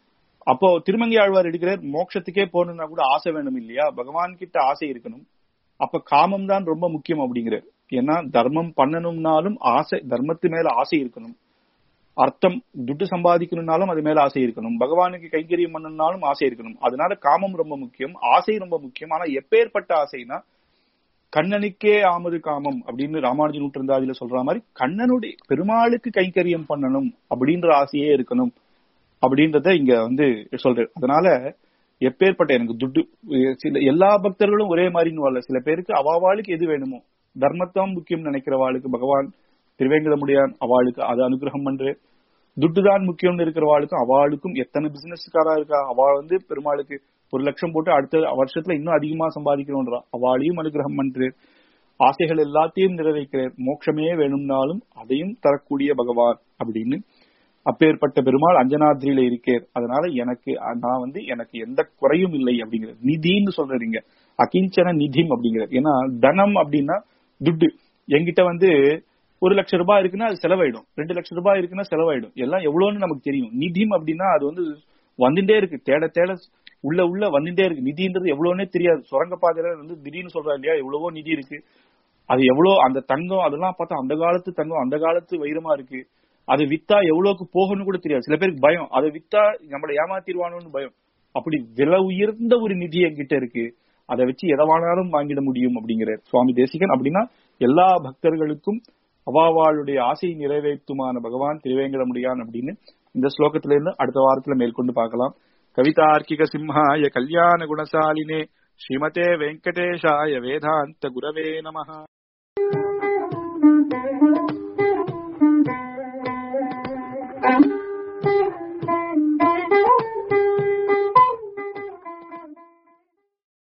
அப்போ திருமங்கை ஆழ்வார் எடுக்கிறார் மோட்சத்துக்கே போகணும்னா கூட ஆசை வேணும் இல்லையா பகவான் கிட்ட ஆசை இருக்கணும் அப்ப காமம் தான் ரொம்ப முக்கியம் அப்படிங்கிறார் ஏன்னா தர்மம் பண்ணணும்னாலும் ஆசை தர்மத்து மேல ஆசை இருக்கணும் அர்த்தம் துட்டு சம்பாதிக்கணும்னாலும் அது மேல ஆசை இருக்கணும் பகவானுக்கு கைங்கரியம் பண்ணணும்னாலும் ஆசை இருக்கணும் அதனால காமம் ரொம்ப முக்கியம் ஆசை ரொம்ப முக்கியம் ஆனா எப்பேற்பட்ட ஆசைனா கண்ணனுக்கே ஆமது காமம் அப்படின்னு ராமானுஜன் நூற்றந்தாதியில சொல்ற மாதிரி கண்ணனுடைய பெருமாளுக்கு கைங்கரியம் பண்ணணும் அப்படின்ற ஆசையே இருக்கணும் அப்படின்றத இங்க வந்து சொல்றாரு அதனால எப்பேற்பட்ட எனக்கு துட்டு சில எல்லா பக்தர்களும் ஒரே மாதிரின்னு வரல சில பேருக்கு அவாவாளுக்கு எது வேணுமோ தர்மத்தான் முக்கியம் நினைக்கிறவாளுக்கு பகவான் திருவேங்கடமுடியான் அவளுக்கு அது அனுகிரகம் பண்று துட்டு தான் முக்கியம்னு இருக்கிறவாளுக்கும் அவளுக்கும் எத்தனை பிசினஸ்காரா இருக்கா அவ வந்து பெருமாளுக்கு ஒரு லட்சம் போட்டு அடுத்த வருஷத்துல இன்னும் அதிகமா சம்பாதிக்கணும்ன்றா அவளையும் அனுகிரகம் பண்று ஆசைகள் எல்லாத்தையும் நிறைவேற்கிறார் மோட்சமே வேணும்னாலும் அதையும் தரக்கூடிய பகவான் அப்படின்னு அப்பேற்பட்ட பெருமாள் அஞ்சனாத்ரியில இருக்கேர் அதனால எனக்கு நான் வந்து எனக்கு எந்த குறையும் இல்லை அப்படிங்கிறது நிதின்னு சொல்றீங்க அகிஞ்சன நிதிம் அப்படிங்கிறது ஏன்னா தனம் அப்படின்னா துட்டு என்கிட்ட வந்து ஒரு லட்சம் ரூபாய் இருக்குன்னா அது செலவாயிடும் ரெண்டு லட்சம் ரூபாய் இருக்குன்னா செலவாயிடும் எல்லாம் எவ்வளவுன்னு நமக்கு தெரியும் நிதிம் அப்படின்னா அது வந்து வந்துட்டே இருக்கு தேட தேட உள்ள உள்ள வந்துட்டே இருக்கு நிதின்றது எவ்வளவுனே தெரியாது சுரங்க பாதையில வந்து திடீர்னு சொல்றா இல்லையா எவ்வளவோ நிதி இருக்கு அது எவ்வளவு அந்த தங்கம் அதெல்லாம் பார்த்தா அந்த காலத்து தங்கம் அந்த காலத்து வைரமா இருக்கு அது வித்தா எவ்வளவுக்கு போகணும்னு கூட தெரியாது சில பேருக்கு பயம் அதை வித்தா நம்மளை ஏமாத்திடுவானோன்னு பயம் அப்படி விலை உயர்ந்த ஒரு நிதி என்கிட்ட இருக்கு அதை வச்சு எதவானாலும் வாங்கிட முடியும் அப்படிங்கிறார் சுவாமி தேசிகன் அப்படின்னா எல்லா பக்தர்களுக்கும் அவாவாளுடைய ஆசையை நிறைவேற்றுமான பகவான் திருவேங்கடமுடியான் அப்படின்னு இந்த ஸ்லோகத்துல இருந்து அடுத்த வாரத்துல மேற்கொண்டு பார்க்கலாம் கவிதார்க்கிக சிம்ஹாய கல்யாண குணசாலினே ஸ்ரீமதே வெங்கடேஷாய வேதாந்த குரவே நமஹ Thank you.